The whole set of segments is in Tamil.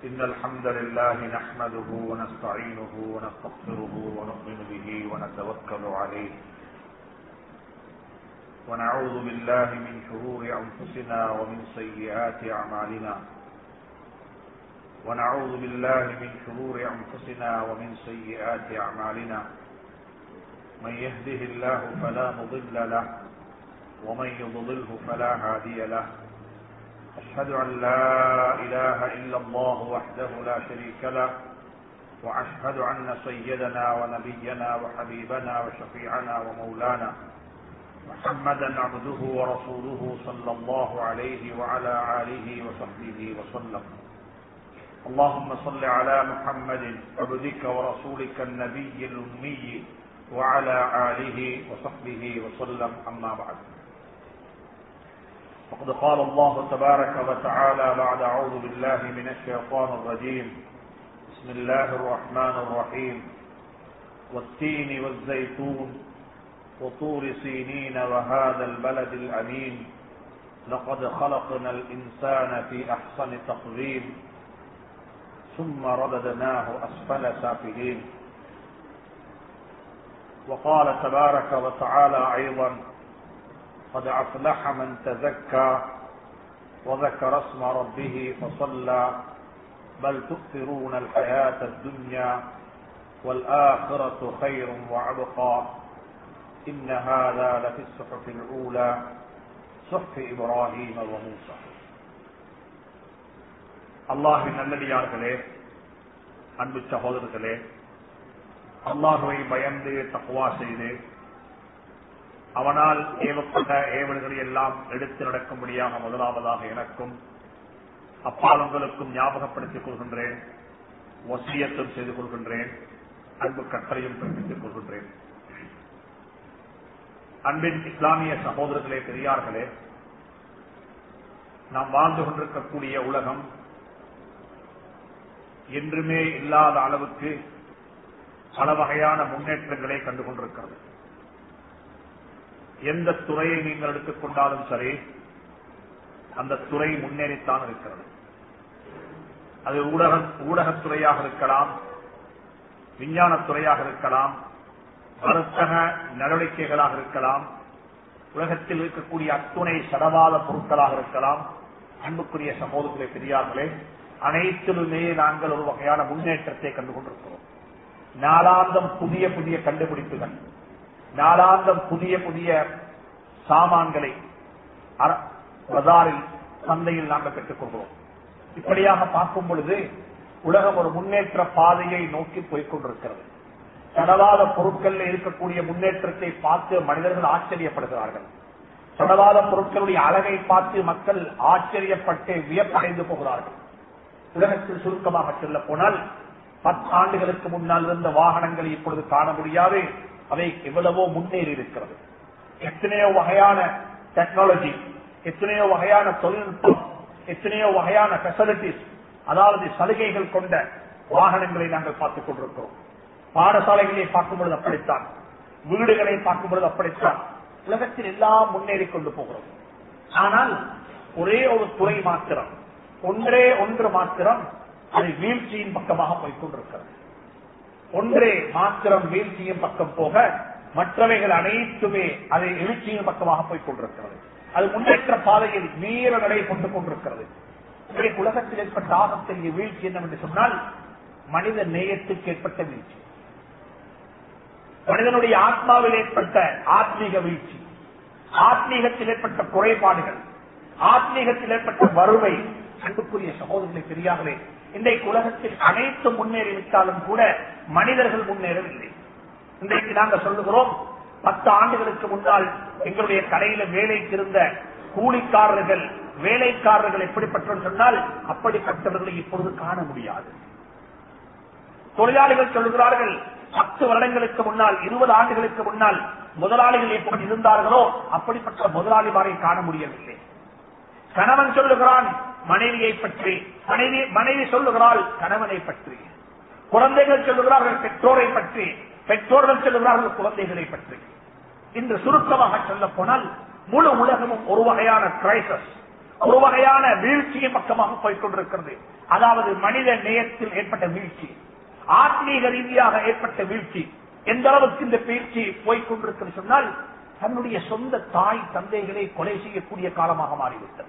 إن الحمد لله نحمده ونستعينه ونستغفره ونؤمن به ونتوكل عليه ونعوذ بالله من شرور أنفسنا ومن سيئات أعمالنا ونعوذ بالله من شرور أنفسنا ومن سيئات أعمالنا من يهده الله فلا مضل له ومن يضلله فلا هادي له أشهد أن لا إله إلا الله وحده لا شريك له وأشهد أن سيدنا ونبينا وحبيبنا وشفيعنا ومولانا محمدا عبده ورسوله صلى الله عليه وعلى آله وصحبه وسلم اللهم صل على محمد عبدك ورسولك النبي الأمي وعلى آله وصحبه وسلم أما بعد فقد قال الله تبارك وتعالى بعد أعوذ بالله من الشيطان الرجيم بسم الله الرحمن الرحيم والتين والزيتون وطور سينين وهذا البلد الأمين لقد خلقنا الإنسان في أحسن تقويم ثم رددناه أسفل سافلين وقال تبارك وتعالى أيضا قد أفلح من تزكى وذكر اسم ربه فصلى بل تؤثرون الحياة الدنيا والآخرة خير وعبقى إن هذا لفي الصحف الأولى صحف إبراهيم وموسى அல்லாஹின் நல்லடியார்களே அன்பு சகோதரர்களே அல்லாஹுவை பயந்து தக்குவா செய்து அவனால் ஏவப்பட்ட ஏவல்களை எல்லாம் எடுத்து நடக்கும்படியாக முதலாவதாக எனக்கும் அப்பால் உங்களுக்கும் ஞாபகப்படுத்திக் கொள்கின்றேன் வசியத்தும் செய்து கொள்கின்றேன் அன்பு கட்டளையும் பிறப்பித்துக் கொள்கின்றேன் அன்பின் இஸ்லாமிய சகோதரர்களே பெரியார்களே நாம் வாழ்ந்து கொண்டிருக்கக்கூடிய உலகம் என்றுமே இல்லாத அளவுக்கு பல வகையான முன்னேற்றங்களை கண்டு கொண்டிருக்கிறது எந்த துறையை நீங்கள் எடுத்துக்கொண்டாலும் சரி அந்த துறை முன்னேறித்தான் இருக்கிறது அது ஊடக ஊடகத்துறையாக இருக்கலாம் விஞ்ஞானத்துறையாக இருக்கலாம் வர்த்தக நடவடிக்கைகளாக இருக்கலாம் உலகத்தில் இருக்கக்கூடிய அத்துணை சடவாத பொருட்களாக இருக்கலாம் அன்புக்குரிய சகோதரர்களை பெரியார்களே அனைத்திலுமே நாங்கள் ஒரு வகையான முன்னேற்றத்தை கண்டு கொண்டிருக்கிறோம் நாளாந்தம் புதிய புதிய கண்டுபிடிப்புகள் நாளாந்தம் புதிய புதிய சாமான்களை பஜாரில் சந்தையில் நாங்கள் பெற்றுக் கொள்கிறோம் இப்படியாக பார்க்கும் பொழுது உலகம் ஒரு முன்னேற்ற பாதையை நோக்கி போய்கொண்டிருக்கிறது சடவாத பொருட்கள் இருக்கக்கூடிய முன்னேற்றத்தை பார்த்து மனிதர்கள் ஆச்சரியப்படுகிறார்கள் சடவாத பொருட்களுடைய அழகை பார்த்து மக்கள் ஆச்சரியப்பட்டு வியப்படைந்து போகிறார்கள் உலகத்தில் சுருக்கமாக சொல்ல போனால் பத்தாண்டுகளுக்கு முன்னால் இருந்த வாகனங்களை இப்பொழுது காண முடியாது அவை எவ்வளவோ முன்னேறி இருக்கிறது எத்தனையோ வகையான டெக்னாலஜி எத்தனையோ வகையான தொழில்நுட்பம் எத்தனையோ வகையான பெசிலிட்டிஸ் அதாவது சலுகைகள் கொண்ட வாகனங்களை நாங்கள் பார்த்துக் கொண்டிருக்கிறோம் பாடசாலைகளை பார்க்கும் பொழுது அப்படித்தான் வீடுகளை பார்க்கும் பொழுது அப்படித்தான் உலகத்தில் எல்லாம் முன்னேறி கொண்டு போகிறோம் ஆனால் ஒரே ஒரு துறை மாத்திரம் ஒன்றே ஒன்று மாத்திரம் அது வீழ்ச்சியின் பக்கமாக போய்கொண்டிருக்கிறது ஒன்றே மாத்திரம் வீழ்ச்சியின் பக்கம் போக மற்றவைகள் அனைத்துமே அதை எழுச்சியின் பக்கமாக போய்கொண்டிருக்கிறது அது முன்னேற்ற பாதையில் மீற நடை கொண்டு கொண்டிருக்கிறது உலகத்தில் ஏற்பட்ட ஆகப்பெரிய வீழ்ச்சி என்னவென்று சொன்னால் மனித நேயத்துக்கு ஏற்பட்ட வீழ்ச்சி மனிதனுடைய ஆத்மாவில் ஏற்பட்ட ஆத்மீக வீழ்ச்சி ஆத்மீகத்தில் ஏற்பட்ட குறைபாடுகள் ஆத்மீகத்தில் ஏற்பட்ட வறுமை அன்புக்குரிய சகோதரர்களை பெரியார்களே இன்றைக்கு உலகத்தில் அனைத்து முன்னேறிவிட்டாலும் கூட மனிதர்கள் முன்னேறவில்லை இன்றைக்கு நாங்கள் சொல்லுகிறோம் பத்து ஆண்டுகளுக்கு முன்னால் எங்களுடைய கடையில வேலைக்கு இருந்த கூலிக்காரர்கள் வேலைக்காரர்கள் எப்படிப்பட்டோம் சொன்னால் அப்படிப்பட்டவர்களை இப்பொழுது காண முடியாது தொழிலாளிகள் சொல்லுகிறார்கள் பத்து வருடங்களுக்கு முன்னால் இருபது ஆண்டுகளுக்கு முன்னால் முதலாளிகள் எப்படி இருந்தார்களோ அப்படிப்பட்ட முதலாளிமாரை காண முடியவில்லை கணவன் சொல்லுகிறான் மனைவியை பற்றி மனைவி மனைவி சொல்லுகிறாள் கணவனை பற்றி குழந்தைகள் சொல்லுகிறார்கள் பெற்றோரை பற்றி பெற்றோர்கள் சொல்லுகிறார்கள் குழந்தைகளை பற்றி இன்று சுருக்கமாக சொல்ல போனால் முழு உலகமும் ஒரு வகையான கிரைசஸ் ஒரு வகையான வீழ்ச்சியின் பக்கமாக போய்கொண்டிருக்கிறது அதாவது மனித நேயத்தில் ஏற்பட்ட வீழ்ச்சி ஆத்மீக ரீதியாக ஏற்பட்ட வீழ்ச்சி எந்த அளவுக்கு இந்த வீழ்ச்சி போய்கொண்டிருக்கிறது சொன்னால் தன்னுடைய சொந்த தாய் தந்தைகளை கொலை செய்யக்கூடிய காலமாக மாறிவிட்டது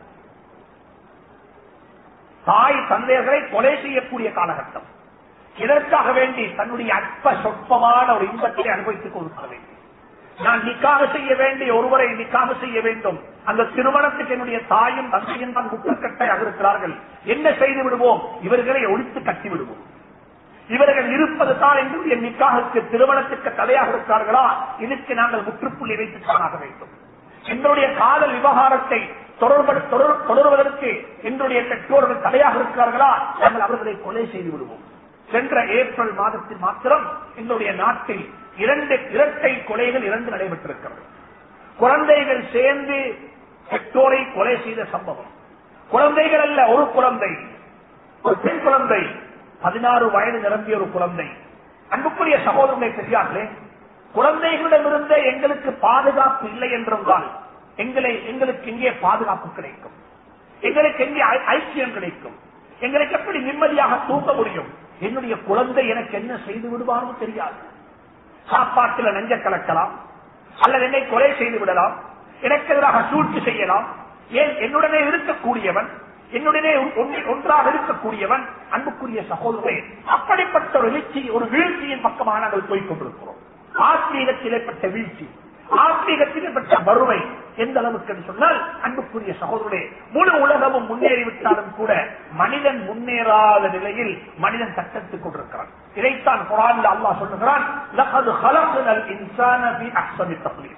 தாய் தந்தையர்களை கொலை செய்யக்கூடிய காலகட்டம் இதற்காக வேண்டி தன்னுடைய அற்ப சொற்பமான ஒரு இன்பத்தை அனுபவித்துக் கொடுக்க வேண்டும் நான் நிக்காக செய்ய வேண்டிய ஒருவரை நிக்காக செய்ய வேண்டும் அந்த திருமணத்துக்கு என்னுடைய தாயும் தந்தையும் தான் முட்டுக்கட்டையாக இருக்கிறார்கள் என்ன செய்து விடுவோம் இவர்களை ஒழித்து கட்டி விடுவோம் இவர்கள் இருப்பது தான் எங்களுடைய நிக்காகுக்கு திருமணத்துக்கு தடையாக இருக்கிறார்களா இதுக்கு நாங்கள் முற்றுப்புள்ளி வைத்துத்தான் வேண்டும் எங்களுடைய காதல் விவகாரத்தை தொடர்பு- தொடர்- தொடர்வதற்கு எங்களுடைய பெற்றோர்கள் தடையாக இருக்கிறார்களா நாங்கள் அவர்களை கொலை செய்து விடுவோம் சென்ற ஏப்ரல் மாதத்தில் மாத்திரம் எங்களுடைய நாட்டில் இரண்டு இரட்டை கொலைகள் இரண்டு நடைபெற்றிருக்கிறது குழந்தைகள் சேர்ந்து பெற்றோரை கொலை செய்த சம்பவம் குழந்தைகள் அல்ல ஒரு குழந்தை ஒரு பெண் குழந்தை பதினாறு வயது நிரம்பிய ஒரு குழந்தை அன்புக்குரிய சகோதரனை பெரியார்களே குழந்தைகளிடமிருந்த எங்களுக்கு பாதுகாப்பு இல்லை என்றிருந்தால் எங்களை எங்களுக்கு எங்கே பாதுகாப்பு கிடைக்கும் எங்களுக்கு எங்கே ஐ- ஐக்கியம் கிடைக்கும் எங்களுக்கு எப்படி நிம்மதியாக தூங்க முடியும் என்னுடைய குழந்தை எனக்கு என்ன செய்து விடுவான்னு தெரியாது சாப்பாட்டில் நெஞ்ச கலக்கலாம் அல்லது என்னை கொலை செய்து விடலாம் எனக்கு எதிராக சூழ்ச்சி செய்யலாம் ஏன் என்னுடனே இருக்கக்கூடியவன் என்னுடனே ஒன்றி- ஒன்றாக இருக்கக்கூடியவன் அன்புக்குரிய சகோதரே அப்படிப்பட்ட ஒரு வீழ்ச்சி ஒரு வீழ்ச்சியின் பக்கமாக நாங்கள் போய்க் கொண்டிருக்கிறோம் ஆத்மீகத்தில் ஏற்பட்ட வீழ்ச்சி ஆத்மீகத்தில் ஏற்பட்ட வறுமை எந்த அளவுக்கு என்று சொன்னால் அன்புக்குரிய சகோதரே முழு உலகமும் முன்னேறிவிட்டாலும் கூட மனிதன் முன்னேறாத நிலையில் மனிதன் தட்டத்துக் கொண்டிருக்கிறான் இதைத்தான் குரான்ல அல்லாஹ் சொல்லுகிறான் "லகது ஹலக்னல் இன்சான ஃபீ அஹ்ஸனி தக்வீம்."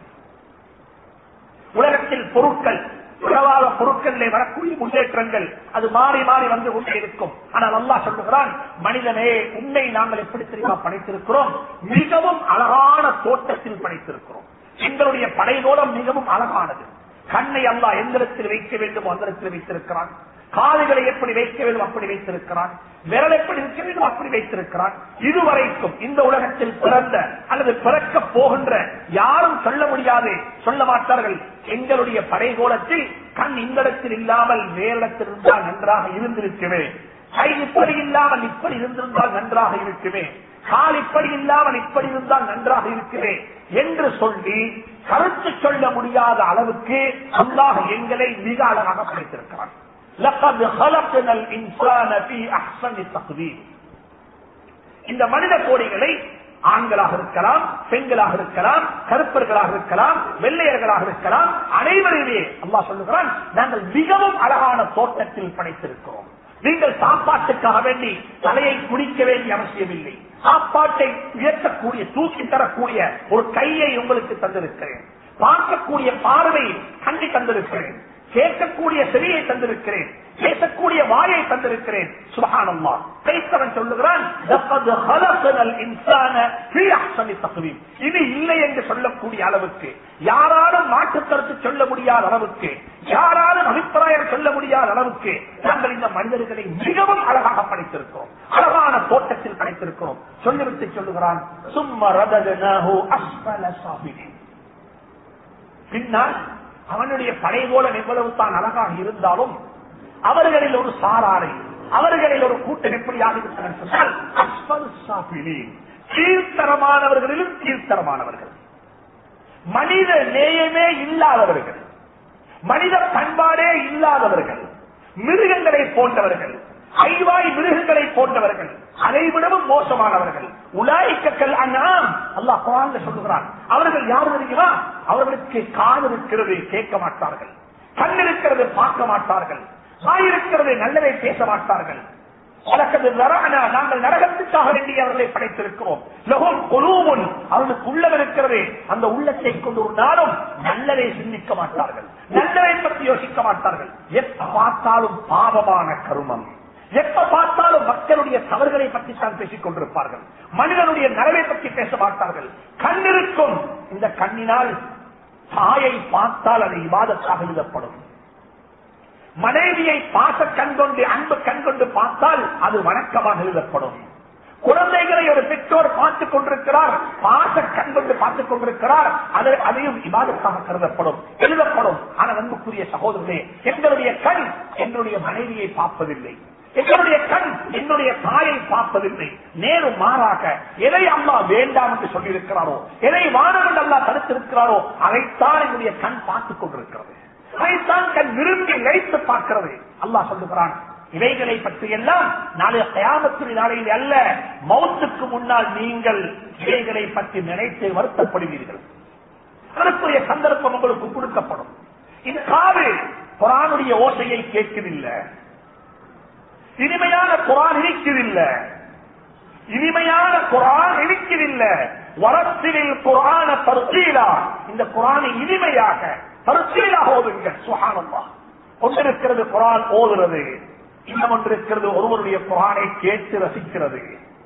உலகத்தில் பொருட்கள் உலகாத பொருட்களிலே வரக்கூடிய முன்னேற்றங்கள் அது மாறி மாறி வந்து கொண்டே இருக்கும் ஆனால் அல்லாஹ் சொல்லுகிறான் மனிதனே உன்னை நாங்கள் எப்படி தெரியுமா படைத்திருக்கிறோம் மிகவும் அழகான தோட்டத்தில் படைத்திருக்கிறோம் எங்களுடைய படைகோலம் மிகவும் அழகானது கண்ணை அல்லாஹ் எந்திரத்தில் வைக்க வேண்டுமோ அந்தரத்தில் வைத்திருக்கிறான் காதுகளை எப்படி வைக்க வேண்டும் அப்படி வைத்திருக்கிறான் விரல் எப்படி இருக்க வேண்டும் அப்படி வைத்திருக்கிறான் இதுவரைக்கும் இந்த உலகத்தில் பிறந்த அல்லது பிறக்க போகின்ற யாரும் சொல்ல முடியாது சொல்ல மாட்டார்கள் எங்களுடைய படைகோலத்தில் கண் இந்த இடத்தில் இல்லாமல் வேறிடத்தில் இருந்தால் நன்றாக இருந்திருக்குமே கை இப்படி இல்லாமல் இப்படி இருந்திருந்தால் நன்றாக இருக்குமே கால் இப்படி இல்லாமல் இப்படி இருந்தால் நன்றாக இருக்குமே என்று சொல்லி கருத்து சொல்ல முடியாத அளவுக்கு அல்லாஹ் எங்களை மிக அழகாக படைத்திருக்கிறான் لقد خلقنا الانسان في احسن تقويم இந்த மனித கோடிகளை ஆண்களாக இருக்கலாம் பெண்களாக இருக்கலாம் கருப்பர்களாக இருக்கலாம் வெள்ளையர்களாக இருக்கலாம் அனைவரையுமே அல்லாஹ் சொல்லுகிறான் நாங்கள் மிகவும் அழகான தோட்டத்தில் படைத்திருக்கிறோம் நீங்கள் சாப்பாட்டுக்காக வேண்டி தலையை குடிக்க வேண்டிய அவசியமில்லை சாப்பாட்டை உயர்த்தக்கூடிய தூக்கி தரக்கூடிய ஒரு கையை உங்களுக்கு தந்திருக்கிறேன் பார்க்கக்கூடிய பார்வை கண்டி தந்திருக்கிறேன் கேட்கக்கூடிய செவியை தந்திருக்கிறேன் பேசக்கூடிய வாயை தந்திருக்கிறேன் சுபஹானல்லா கிறிஸ்தவன் சொல்லுகிறான் "லக்கத் ஹலக்னல் இன்சான ஃபீ அஹ்ஸனி தக்வீம்." இது இல்லை என்று சொல்லக்கூடிய அளவுக்கு யாராலும் மாற்று கருத்து சொல்ல முடியாத அளவுக்கு யாராலும் அபிப்பிராயம் சொல்ல முடியாத அளவுக்கு நாங்கள் இந்த மனிதர்களை மிகவும் அழகாக படைத்திருக்கிறோம் அழகான தோட்டத்தில் படைத்திருக்கிறோம் சொல்லிவிட்டு சொல்லுகிறான் சும்ம ரதனாஹு அஸ்பல சாபிலின் பின்னால் அவனுடைய படைகோலம் எவ்வளவு தான் அழகாக இருந்தாலும் அவர்களில் ஒரு சாராரை அவர்களில் ஒரு கூட்டம் எப்படி ஆகிவிட்டனர் சொன்னால் அஸ்பல் சாபிலீன். கீழ்த்தரமானவர்களிலும் கீழ்த்தரமானவர்கள் மனித நேயமே இல்லாதவர்கள் மனித பண்பாடே இல்லாதவர்கள் மிருகங்களை போன்றவர்கள் ஐவாய் மிருகங்களை போன்றவர்கள் அதை விடவும் மோசமானவர்கள் உலாய்க்கல் அண்ணாம் அல்லாஹ் குரான்ல சொல்லுகிறான் அவர்கள் யார் தெரியுமா அவர்களுக்கு காது இருக்கிறது கேட்க மாட்டார்கள் கண் இருக்கிறது பார்க்க மாட்டார்கள் வாய் இருக்கிறது நல்லதை பேச மாட்டார்கள் வழக்கது நரகனா, நாங்கள் நரகத்துக்காக வேண்டிய அவர்களை படைத்திருக்கிறோம் லகும் குலூமுன் அவர்களுக்கு உள்ளம் இருக்கிறது அந்த உள்ளத்தை கொண்டு ஒரு நாளும் நல்லதை சிந்திக்க மாட்டார்கள் நல்லதை பற்றி யோசிக்க மாட்டார்கள் எப்ப பார்த்தாலும் பாவமான கருமம் எப்ப பார்த்தாலும் மக்களுடைய தவறுகளை பற்றி தான் பேசிக் கொண்டிருப்பார்கள் மனிதனுடைய நரவை பற்றி பேச மாட்டார்கள் கண்ணிருக்கும் இந்த கண்ணினால் தாயை பார்த்தால் அது இவாதத்தாக எழுதப்படும் மனைவியை பாச கண்கொண்டு அன்பு கண்கொண்டு பார்த்தால் அது வணக்கமாக எழுதப்படும் குழந்தைகளை ஒரு பெற்றோர் பார்த்துக் கொண்டிருக்கிறார் பாச கண் கொண்டு பார்த்துக் கொண்டிருக்கிறார் அது அதையும் இபாதத்தாக கருதப்படும் எழுதப்படும் ஆனால் அன்புக்குரிய சகோதரர்களே எங்களுடைய கண் என்னுடைய மனைவியை பார்ப்பதில்லை எங்களுடைய கண் என்னுடைய தாயை பார்ப்பதில்லை நேரும் மாறாக எதை அம்மா வேண்டாம் என்று சொல்லியிருக்கிறாரோ எதை வானம் என்று அல்லா தடுத்திருக்கிறாரோ அதைத்தான் என்னுடைய கண் பார்த்துக் கொண்டிருக்கிறது அதைத்தான் கண் விரும்பி நினைத்து பார்க்கிறது அல்லாஹ் சொல்லுகிறான் இவைகளை பற்றி எல்லாம் நாளைய கயாமத்தின் நாளையில் அல்ல மௌத்துக்கு முன்னால் நீங்கள் இவைகளை பற்றி நினைத்து வருத்தப்படுவீர்கள் அதற்குரிய சந்தர்ப்பம் உங்களுக்கு கொடுக்கப்படும் இது காது குரானுடைய ஓசையை கேட்கவில்லை இனிமையான குரான் இருக்கிறதில்லை இனிமையான குரான் இருக்கிறதில்லை வரத்திலில் குரான பருத்தீலா இந்த குரானை இனிமையாக பருத்தீலாக ஓதுங்க சுகானம்மா கொண்டிருக்கிறது குரான் ஓதுறது இன்னும் ஒன்று இருக்கிறது ஒருவருடைய குரானை கேட்டு ரசிக்கிறது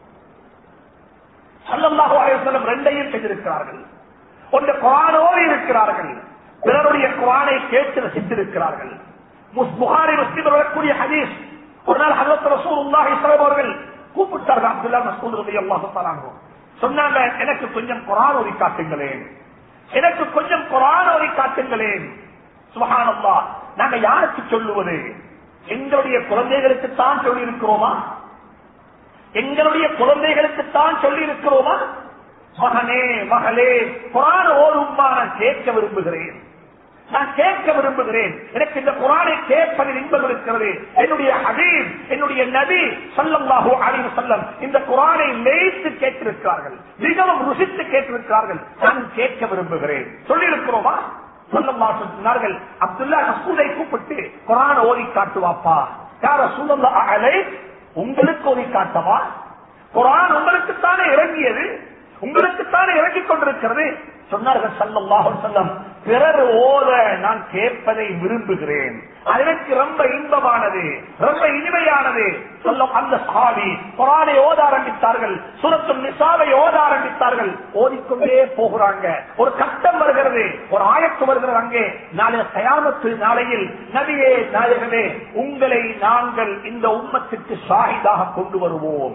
சல்லல்லாஹு அலைஹி வஸல்லம் ரெண்டையும் செய்திருக்கிறார்கள் ஒன்று குரானோடு இருக்கிறார்கள் பிறருடைய குரானை கேட்டு ரசித்திருக்கிறார்கள் முஸ்- புகாரி முஸ்லிம் வரக்கூடிய ஹதீஸ் ஒரு நாள் ஹஜரத் ரசூலுல்லாஹி ஸல்லல்லாஹு அவர்கள் கூப்பிட்டார்கள் அப்துல்லா மஸ்ஊத் ரலியல்லாஹு தஆலா அன்ஹு. சொன்னாங்க எனக்கு கொஞ்சம் குரான் ஓதி காட்டுங்களேன் எனக்கு கொஞ்சம் குரான் ஓதி காட்டுங்களேன் சுபஹானல்லாஹ் நாங்க யாருக்கு சொல்லுவது எங்களுடைய குழந்தைகளுக்கு தான் சொல்லி இருக்கிறோமா எங்களுடைய குழந்தைகளுக்கு தான் சொல்லி இருக்கிறோமா மகனே மகளே குரான ஓதும்மா நான் கேட்க விரும்புகிறேன் நான் கேட்க விரும்புகிறேன் எனக்கு இந்த குரானை கேட்பதில் இன்பம் இருக்கிறது என்னுடைய ஹபீப் என்னுடைய நபி ஸல்லல்லாஹு அலைஹி வஸல்லம் இந்த குரானை லேய்த்து கேட்டிருக்கிறார்கள் மிகவும் ருசித்து கேட்டிருக்கிறார்கள் நான் கேட்க விரும்புகிறேன் சொல்லியிருக்கிறோமா ஸல்லல்லாஹு சொன்னார்கள் அப்துல்லா மசூதை கூப்பிட்டு குரான் ஓதி காட்டுவாப்பா யார சூழல்ல அலை உங்களுக்கு ஓதி காட்டவா குரான் உங்களுக்குத்தானே இறங்கியது உங்களுக்குத்தானே இறங்கிக் கொண்டிருக்கிறது சொன்னார்கள் சல்லல்லாஹு அலைஹி வஸல்லம் பிறர் ஓத நான் கேட்பதை விரும்புகிறேன் அது எனக்கு ரொம்ப இன்பமானது ரொம்ப இனிமையானது சொல்லும் அந்த சாவி குரானை ஓத ஆரம்பித்தார்கள் சுரத்தும் நிசாவை ஓத ஆரம்பித்தார்கள் ஓதிக்கொண்டே போகிறாங்க ஒரு கட்டம் வருகிறது ஒரு ஆயத்து வருகிறது அங்கே நாளைய கயாமத்து நாளையில் நபியே நாயகமே உங்களை நாங்கள் இந்த உம்மத்துக்கு ஷாஹிதாக கொண்டு வருவோம்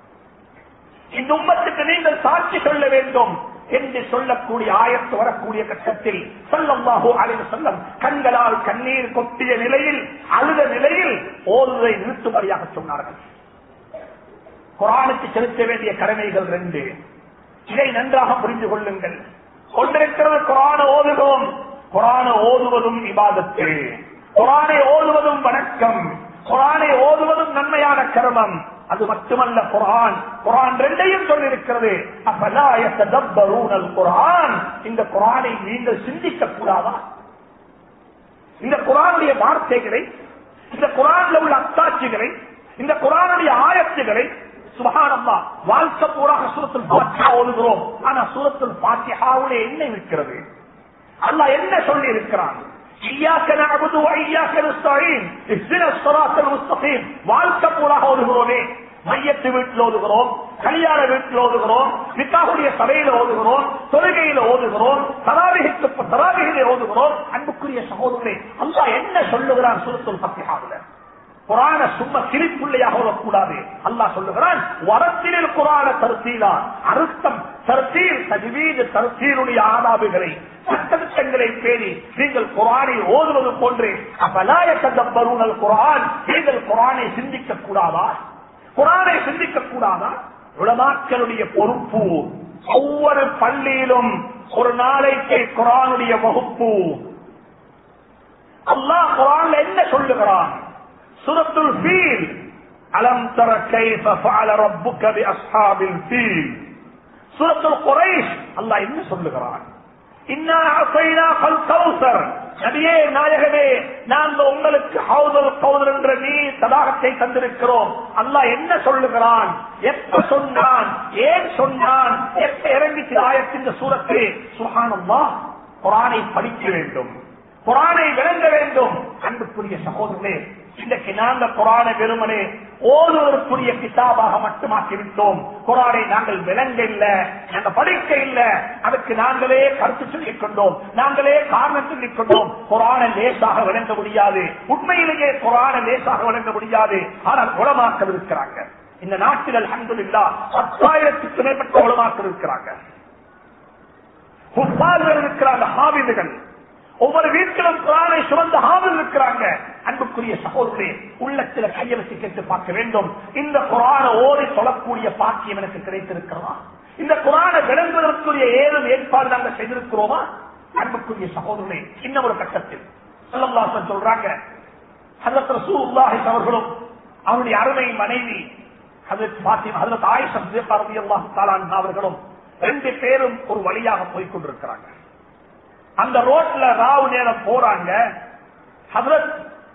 இந்த உம்மத்துக்கு நீங்கள் சாட்சி சொல்ல வேண்டும் என்று சொல்லக்கூடிய ஆயத்து வரக்கூடிய கட்டத்தில் சல்லல்லாஹு அலைஹி வஸல்லம் கண்களால் கண்ணீர் கொட்டிய நிலையில் அழுத நிலையில் ஓதுவதை நிறுத்தும்படியாக சொன்னார்கள் குரானுக்கு செலுத்த வேண்டிய கடமைகள் ரெண்டு இதை நன்றாக புரிந்து கொள்ளுங்கள் கொண்டிருக்கிறது குரான ஓதுகிறோம் குரான ஓதுவதும் இபாதத்து குரானை ஓதுவதும் வணக்கம் குரானை ஓதுவதும் நன்மையான கர்மம் அது மட்டுமல்ல குரான் குரான் ரெண்டையும் சொல்லியிருக்கிறது அப்பலா யத்ததப்பரூனல் குரான் இந்த குரானை நீங்கள் சிந்திக்க கூடாதா இந்த குரானுடைய வார்த்தைகளை இந்த குரான்ல உள்ள அத்தாட்சிகளை இந்த குரானுடைய ஆயத்துகளை சுபஹானல்லா வாழ்க்கை பூராக சூரத்தில் பாத்தியா ஓதுகிறோம் ஆனா சூரத்தில் பாத்தியாவுடைய என்ன இருக்கிறது அல்லாஹ் என்ன சொல்லி இருக்கிறான் إياك نعبد وإياك نستعين اهدنا الصراط المستقيم வாழ்க்கை பூராக ஓதுகிறோமே மையத்து வீட்டில் ஓதுகிறோம் கல்யாண வீட்டில் ஓதுகிறோம் நிக்காவுடைய சபையில ஓதுகிறோம் தொழுகையில ஓதுகிறோம் தராபிகிற்கு தராபிகளை ஓதுகிறோம் அன்புக்குரிய சகோதரே அல்லாஹ் என்ன சொல்லுகிறான் சுருத்துல் பத்தியாவுல குரான சும்மா சிரிப்புள்ளையாக ஓதக்கூடாது அல்லாஹ் சொல்லுகிறான் வரத்திலில் குரான தருத்தீலா அர்த்தம் தருத்தீல் தஜ்வீது தருத்தீருடைய ஆதாபுகளை சட்டத்திட்டங்களை பேணி நீங்கள் குரானை ஓதுவது போன்று அப்பலாய தந்தப்பருணல் குரான் நீங்கள் குரானை சிந்திக்க கூடாதா குரானை சிந்திக்க கூடாதா உலமாக்களுடைய பொறுப்பு ஒவ்வொரு பள்ளியிலும் ஒரு நாளைக்கு குரானுடைய வகுப்பு அல்லாஹ் குரான்ல என்ன சொல்லுகிறான் சுரத்துல் ஃபீல் அலம் தர கைஃப ஃபஅல ரப்புக பி அஸ்ஹாபில் ஃபீல் சூரத்துல் குரைஷ் அல்லாஹ் என்ன சொல்லுகிறான் இன்னா அஸைனாகல் கௌசர் நபியே நாயகமே நாங்கள் உங்களுக்கு ஹவுதல் கௌதர் என்ற நீ தடாகத்தை தந்திருக்கிறோம் அல்லாஹ் என்ன சொல்லுகிறான் எப்ப சொன்னான் ஏன் சொன்னான் எப்ப இறங்கிச்சு ஆயத்தின் சூரத்தை சுகானம்மா குரானை படிக்க வேண்டும் குரானை விளங்க வேண்டும் அன்புக்குரிய சகோதரனே இன்றைக்கு நாங்க குரான வெறுமனே ஓதுவதற்குரிய கிதாபாக மட்டுமாக்கி விட்டோம் குரானை நாங்கள் விளங்க இல்ல நாங்க படிக்க இல்ல அதுக்கு நாங்களே கருத்து சொல்லிக் கொண்டோம் நாங்களே காரணம் சொல்லிக் கொண்டோம் குரான லேசாக விளங்க முடியாது உண்மையிலேயே குரான லேசாக விளங்க முடியாது ஆனால் குணமாக்க இருக்கிறாங்க இந்த நாட்டில் அல்ஹம்துலில்லா பத்தாயிரத்துக்கு மேற்பட்ட உலமாக்கள் இருக்கிறாங்க ஹுஃபார்கள் இருக்கிறாங்க ஹாவிதுகள் ஒவ்வொரு வீட்டிலும் குரானை சுமந்த ஹாவில் இருக்கிறாங்க அன்புக்குரிய சகோதரே உள்ளத்துல கையை வச்சு கேட்டு பார்க்க வேண்டும் இந்த குரான ஓடி சொல்லக்கூடிய பாக்கியம் எனக்கு கிடைத்திருக்கிறதா இந்த குரான விளங்குவதற்குரிய ஏதும் ஏற்பாடு நாங்கள் செய்திருக்கிறோமா அன்புக்குரிய சகோதரனே இன்னும் ஒரு கட்டத்தில் ஸல்லல்லாஹு சொல்றாங்க ஹஜரத் ரசூலுல்லாஹி அவர்களும் அவருடைய அருமை மனைவி ஹஜரத் ஃபாத்திமா ஹஜரத் ஆயிஷா ரலியல்லாஹு தஆலா அன்ஹா அவர்களும் ரெண்டு பேரும் ஒரு வழியாக போய் கொண்டிருக்கிறாங்க அந்த ரோட்ல ராவு நேரம் போறாங்க ஹஜரத்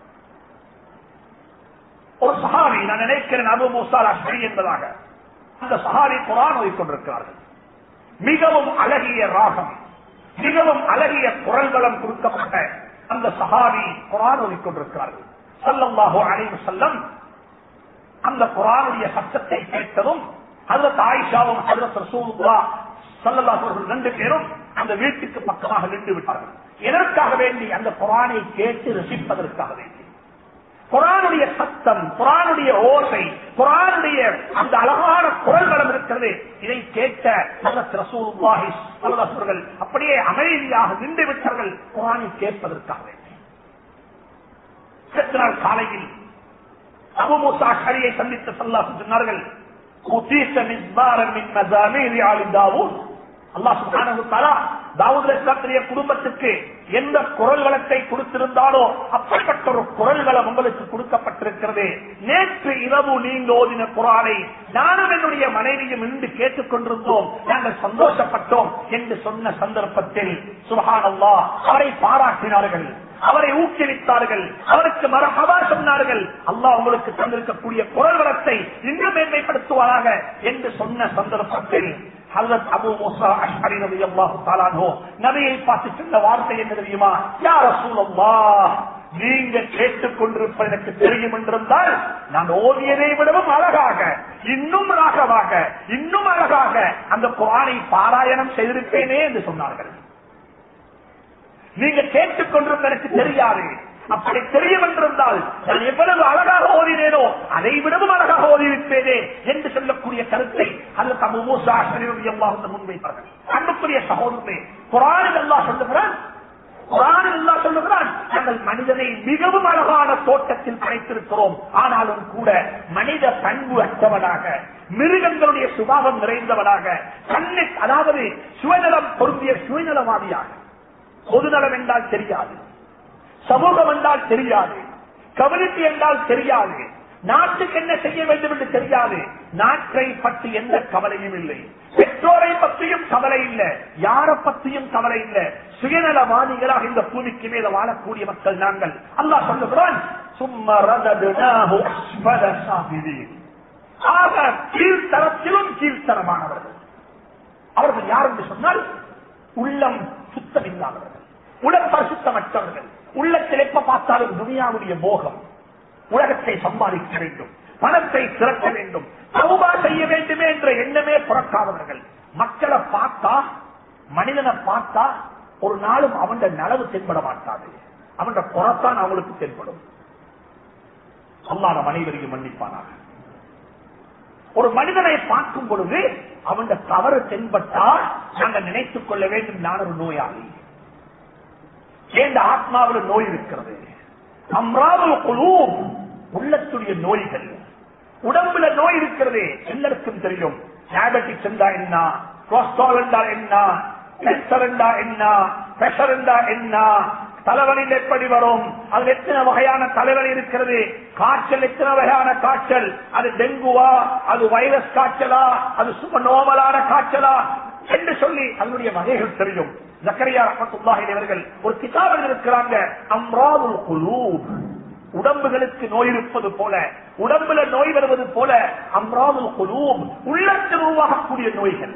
ஒரு சஹாபி நான் நினைக்கிறேன் அபு மூசால் அஷ்ரி என்பதாக அந்த சஹாபி குரான் ஓதிக் கொண்டிருக்கிறார்கள் மிகவும் அழகிய ராகம் மிகவும் அழகிய குரல்களும் கொடுக்கப்பட்ட அந்த சஹாபி குரான் ஓதிக் கொண்டிருக்கிறார்கள் சல்லல்லாஹு அலைஹி வஸல்லம் அந்த குரானுடைய சத்தத்தை கேட்டதும் ஹஜரத் ஆயிஷாவும் ஹஜரத் ரசூலுல்லாஹ் ஸல்லல்லாஹு அலைஹி வஸல்லம் ரெண்டு பேரும் அந்த வீட்டுக்கு பக்கமாக நின்று விட்டார்கள் எதற்காக வேண்டி அந்த குரானை கேட்டு ரசிப்பதற்காக வேண்டி குரானுடைய சத்தம் குரானுடைய ஓசை குரானுடைய அந்த அழகான குரல் வளம் இருக்கிறது இதை கேட்ட ஹஜரத் ரசூலுல்லாஹி ஸல்லல்லாஹு அலைஹி வஸல்லம் அப்படியே அமைதியாக நின்று விட்டார்கள் குரானை கேட்பதற்காக வேண்டி அடுத்த நாள் காலையில் அபு மூசா அஷரியை சந்தித்த சல்லாஹ் சொன்னார்கள் "உத்தீத்த மிஸ்பாரன் மின் மஸாமீரி ஆலி தாவூத்." அல்லாஹ் சுப்ஹானஹு வ தஆலா தாவூத் அலைஹிஸ்ஸலாத்துடைய குடும்பத்துக்கு எந்த குரல் வளத்தை கொடுத்திருந்தாலோ அப்படிப்பட்ட ஒரு குரல் வளம் உங்களுக்கு கொடுக்கப்பட்டிருக்கிறது நேற்று இரவு நீங்க ஓதின குரானை நானும் என்னுடைய மனைவியும் இன்று கேட்டுக் கொண்டிருந்தோம் நாங்கள் சந்தோஷப்பட்டோம் என்று சொன்ன சந்தர்ப்பத்தில் சுபஹானல்லாஹ் அவரை பாராட்டினார்கள் அவரை ஊக்குவித்தார்கள் அவருக்கு மரஹபா சொன்னார்கள் அல்லாஹ் உங்களுக்கு தந்திருக்கக்கூடிய குரல் வளத்தை இன்னும் மேன்மைப்படுத்துவாராக என்று சொன்ன சந்தர்ப்பத்தில் ஹஜரத் அபு மூசா அஷ்அரி ரலியல்லாஹு தஆலா அன்ஹு நபியை பார்த்து சொன்ன வார்த்தை என்ன தெரியுமா யா ரசூலல்லாஹ் நீங்க கேட்டுக் கொண்டிருப்பது எனக்கு தெரியும் என்றிருந்தால் நான் ஓவியதை விடவும் அழகாக இன்னும் அழகாக இன்னும் அழகாக அந்த குரானை பாராயணம் செய்திருப்பேனே என்று சொன்னார்கள் நீங்க கேட்டுக் கொண்டிருந்த எனக்கு தெரியாது அப்படி தெரியும் என்றிருந்தால் நான் எவ்வளவு அழகாக ஓதினேனோ அதை விடவும் அழகாக ஓதியிருப்பேனே என்று சொல்லக்கூடிய கருத்தை அல்ல தம் மூசா எவ்வாறு முன்வைப்பார்கள் அன்புக்குரிய சகோதரே குரானில் எல்லாம் சொல்லுகிறான் குரானில் எல்லாம் சொல்லுகிறான் நாங்கள் மனிதனை மிகவும் அழகான தோட்டத்தில் படைத்திருக்கிறோம் ஆனாலும் கூட மனித பண்பு அற்றவனாக மிருகங்களுடைய சுபாவம் நிறைந்தவனாக கண்ணை அதாவது சுயநலம் பொருந்திய சுயநலவாதியாக பொதுநலம் என்றால் தெரியாது சமூகம் என்றால் தெரியாது கம்யூனிட்டி என்றால் தெரியாது நாட்டுக்கு என்ன செய்ய வேண்டும் என்று தெரியாது நாட்டை பற்றி எந்த கவலையும் இல்லை பெற்றோரை பற்றியும் கவலை இல்லை யாரை பற்றியும் கவலை இல்லை சுயநலவாதிகளாக இந்த பூமிக்கு மேல வாழக்கூடிய மக்கள் நாங்கள் அல்லாஹ் சொல்லுகிறான் சும்மா ரததுனாஹு அஸ்வத சாபிதீன். ஆக கீழ்த்தரத்திலும் கீழ்த்தரமானவர்கள் அவர்கள் யார் என்று சொன்னால் உள்ளம் சுத்தம் இல்லாதவர்கள் உடல் பரிசுத்தமற்றவர்கள் உள்ளத்தில் எப்ப பார்த்தாலும் துனியாவுடைய மோகம் உலகத்தை சம்பாதிக்க வேண்டும் பணத்தை திரட்ட வேண்டும் சௌபா செய்ய வேண்டுமே என்ற எண்ணமே புறக்காதவர்கள் மக்களை பார்த்தா மனிதனை பார்த்தா ஒரு நாளும் அவன் நலவு தென்பட மாட்டாது அவன் புறத்தான் அவங்களுக்கு தென்படும் அல்லாத அனைவரையும் மன்னிப்பானாக ஒரு மனிதனை பார்க்கும் பொழுது அவன் தவறு தென்பட்டால் நாங்கள் நினைத்துக் கொள்ள வேண்டும் நான் ஒரு நோயாளி ஏந்த ஆத்மாவில் நோய் இருக்கிறது அம்ராவில் குழு உள்ளத்துடைய நோய்கள் உடம்புல நோய் இருக்கிறது எல்லாருக்கும் தெரியும் டயபெட்டிக்ஸ் என்றா என்ன கொலஸ்ட்ரால் என்றால் என்ன கேன்சர் என்றா என்ன பிரஷர் என்றா என்ன தலைவலியில் எப்படி வரும் அது எத்தனை வகையான தலைவலி இருக்கிறது காய்ச்சல் எத்தனை வகையான காய்ச்சல் அது டெங்குவா அது வைரஸ் காய்ச்சலா அது சும நோமலான காய்ச்சலா என்று சொல்லி அதனுடைய வகைகள் தெரியும் ஜக்கரியா ரஹமத்துல்லாஹி அவர்கள் ஒரு கிதாபில் இருக்கிறாங்க அம்ராவுல் குலூப் உடம்புகளுக்கு நோய் இருப்பது போல உடம்புல நோய் வருவது போல அம்ராவுல் குலூப் உள்ளத்தில் உருவாகக்கூடிய நோய்கள்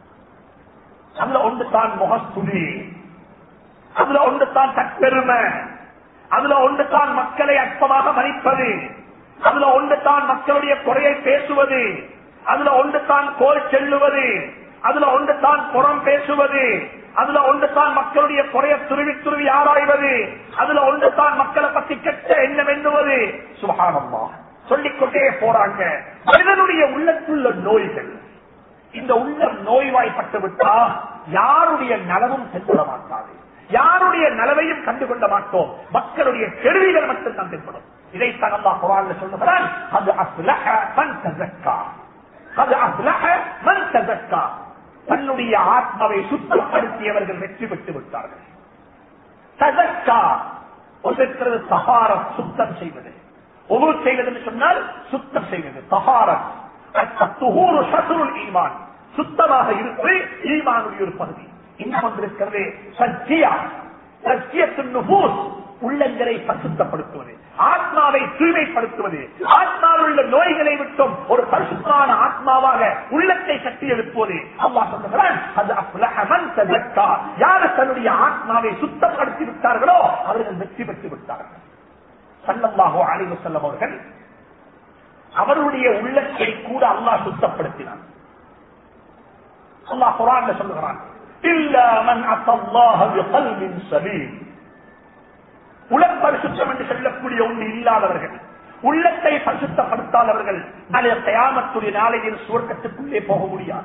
அதுல ஒன்று தான் முகஸ்துதி அதுல ஒன்று தான் தற்பெருமை அதுல ஒன்று தான் மக்களை அற்பமாக மதிப்பது அதுல ஒன்று தான் மக்களுடைய குறையை பேசுவது அதுல ஒன்று தான் கோல் செல்லுவது அதுல ஒன்று தான் புறம் பேசுவது அதுல ஒன்று தான் மக்களுடைய குறைய துருவி துருவி ஆராய்வது அதுல ஒன்று தான் மக்களை பற்றி கெட்ட எண்ணம் எண்ணுவது சுபகானம்மா சொல்லிக்கொண்டே போறாங்க மனிதனுடைய உள்ளத்துள்ள நோய்கள் இந்த உள்ளம் நோய்வாய்ப்பட்டு விட்டா யாருடைய நலவும் சென்றுவிட மாட்டாது யாருடைய நலவையும் கண்டுகொள்ள மாட்டோம் மக்களுடைய கெடுதிகள் மட்டும் கண்டுபடும் இதைத்தான் அல்லா குரான் சொல்லுகிறான் அது அஸ்லஹ மன் தஸக்கா அது அஸ்லஹ மன் தஸக்கா தன்னுடைய ஆத்மாவை சுத்தப்படுத்தியவர்கள் வெற்றி பெற்று விட்டார்கள் தஸக்கா ஒன்றிருக்கிறது தகாரம் சுத்தம் செய்வது ஒவ்வொரு செய்வது என்று சொன்னால் சுத்தம் செய்வது தகாரம் துஹூரு ஷத்ருல் ஈமான் சுத்தமாக இருப்பது ஈமானுடைய ஒரு பகுதி இன்னும் வந்திருக்கிறது சத்தியா சத்தியத்தின் நுபூஸ் உள்ளங்களை பரிசுத்தப்படுத்துவது ஆத்மாவை தூய்மைப்படுத்துவது ஆத்மாவில் உள்ள நோய்களை விட்டும் ஒரு பரிசுத்தமான ஆத்மாவாக உள்ளத்தை கட்டி எழுப்புவது அல்லா சொல்லுகிறான் அது அப்லஹமன் ததக்கா யார் தன்னுடைய ஆத்மாவை சுத்தப்படுத்தி விட்டார்களோ அவர்கள் வெற்றி பெற்று விட்டார்கள் சல்லல்லாஹோ அலைவு செல்லம் அவர்கள் அவருடைய உள்ளத்தை கூட அல்லாஹ் சுத்தப்படுத்தினான் அல்லாஹ் குரான் சொல்லுகிறான் இல்லா மன் அத்தல்லாஹ பிகல்பின் சலீம் உலப்பரிசுத்தம் என்று சொல்லக்கூடிய ஒன்று இல்லாதவர்கள் உள்ளத்தை பரிசுத்தப்படுத்தாதவர்கள் நாளைய கயாமத்துடைய நாளையில் சுவர்க்கத்துக்குள்ளே போக முடியாது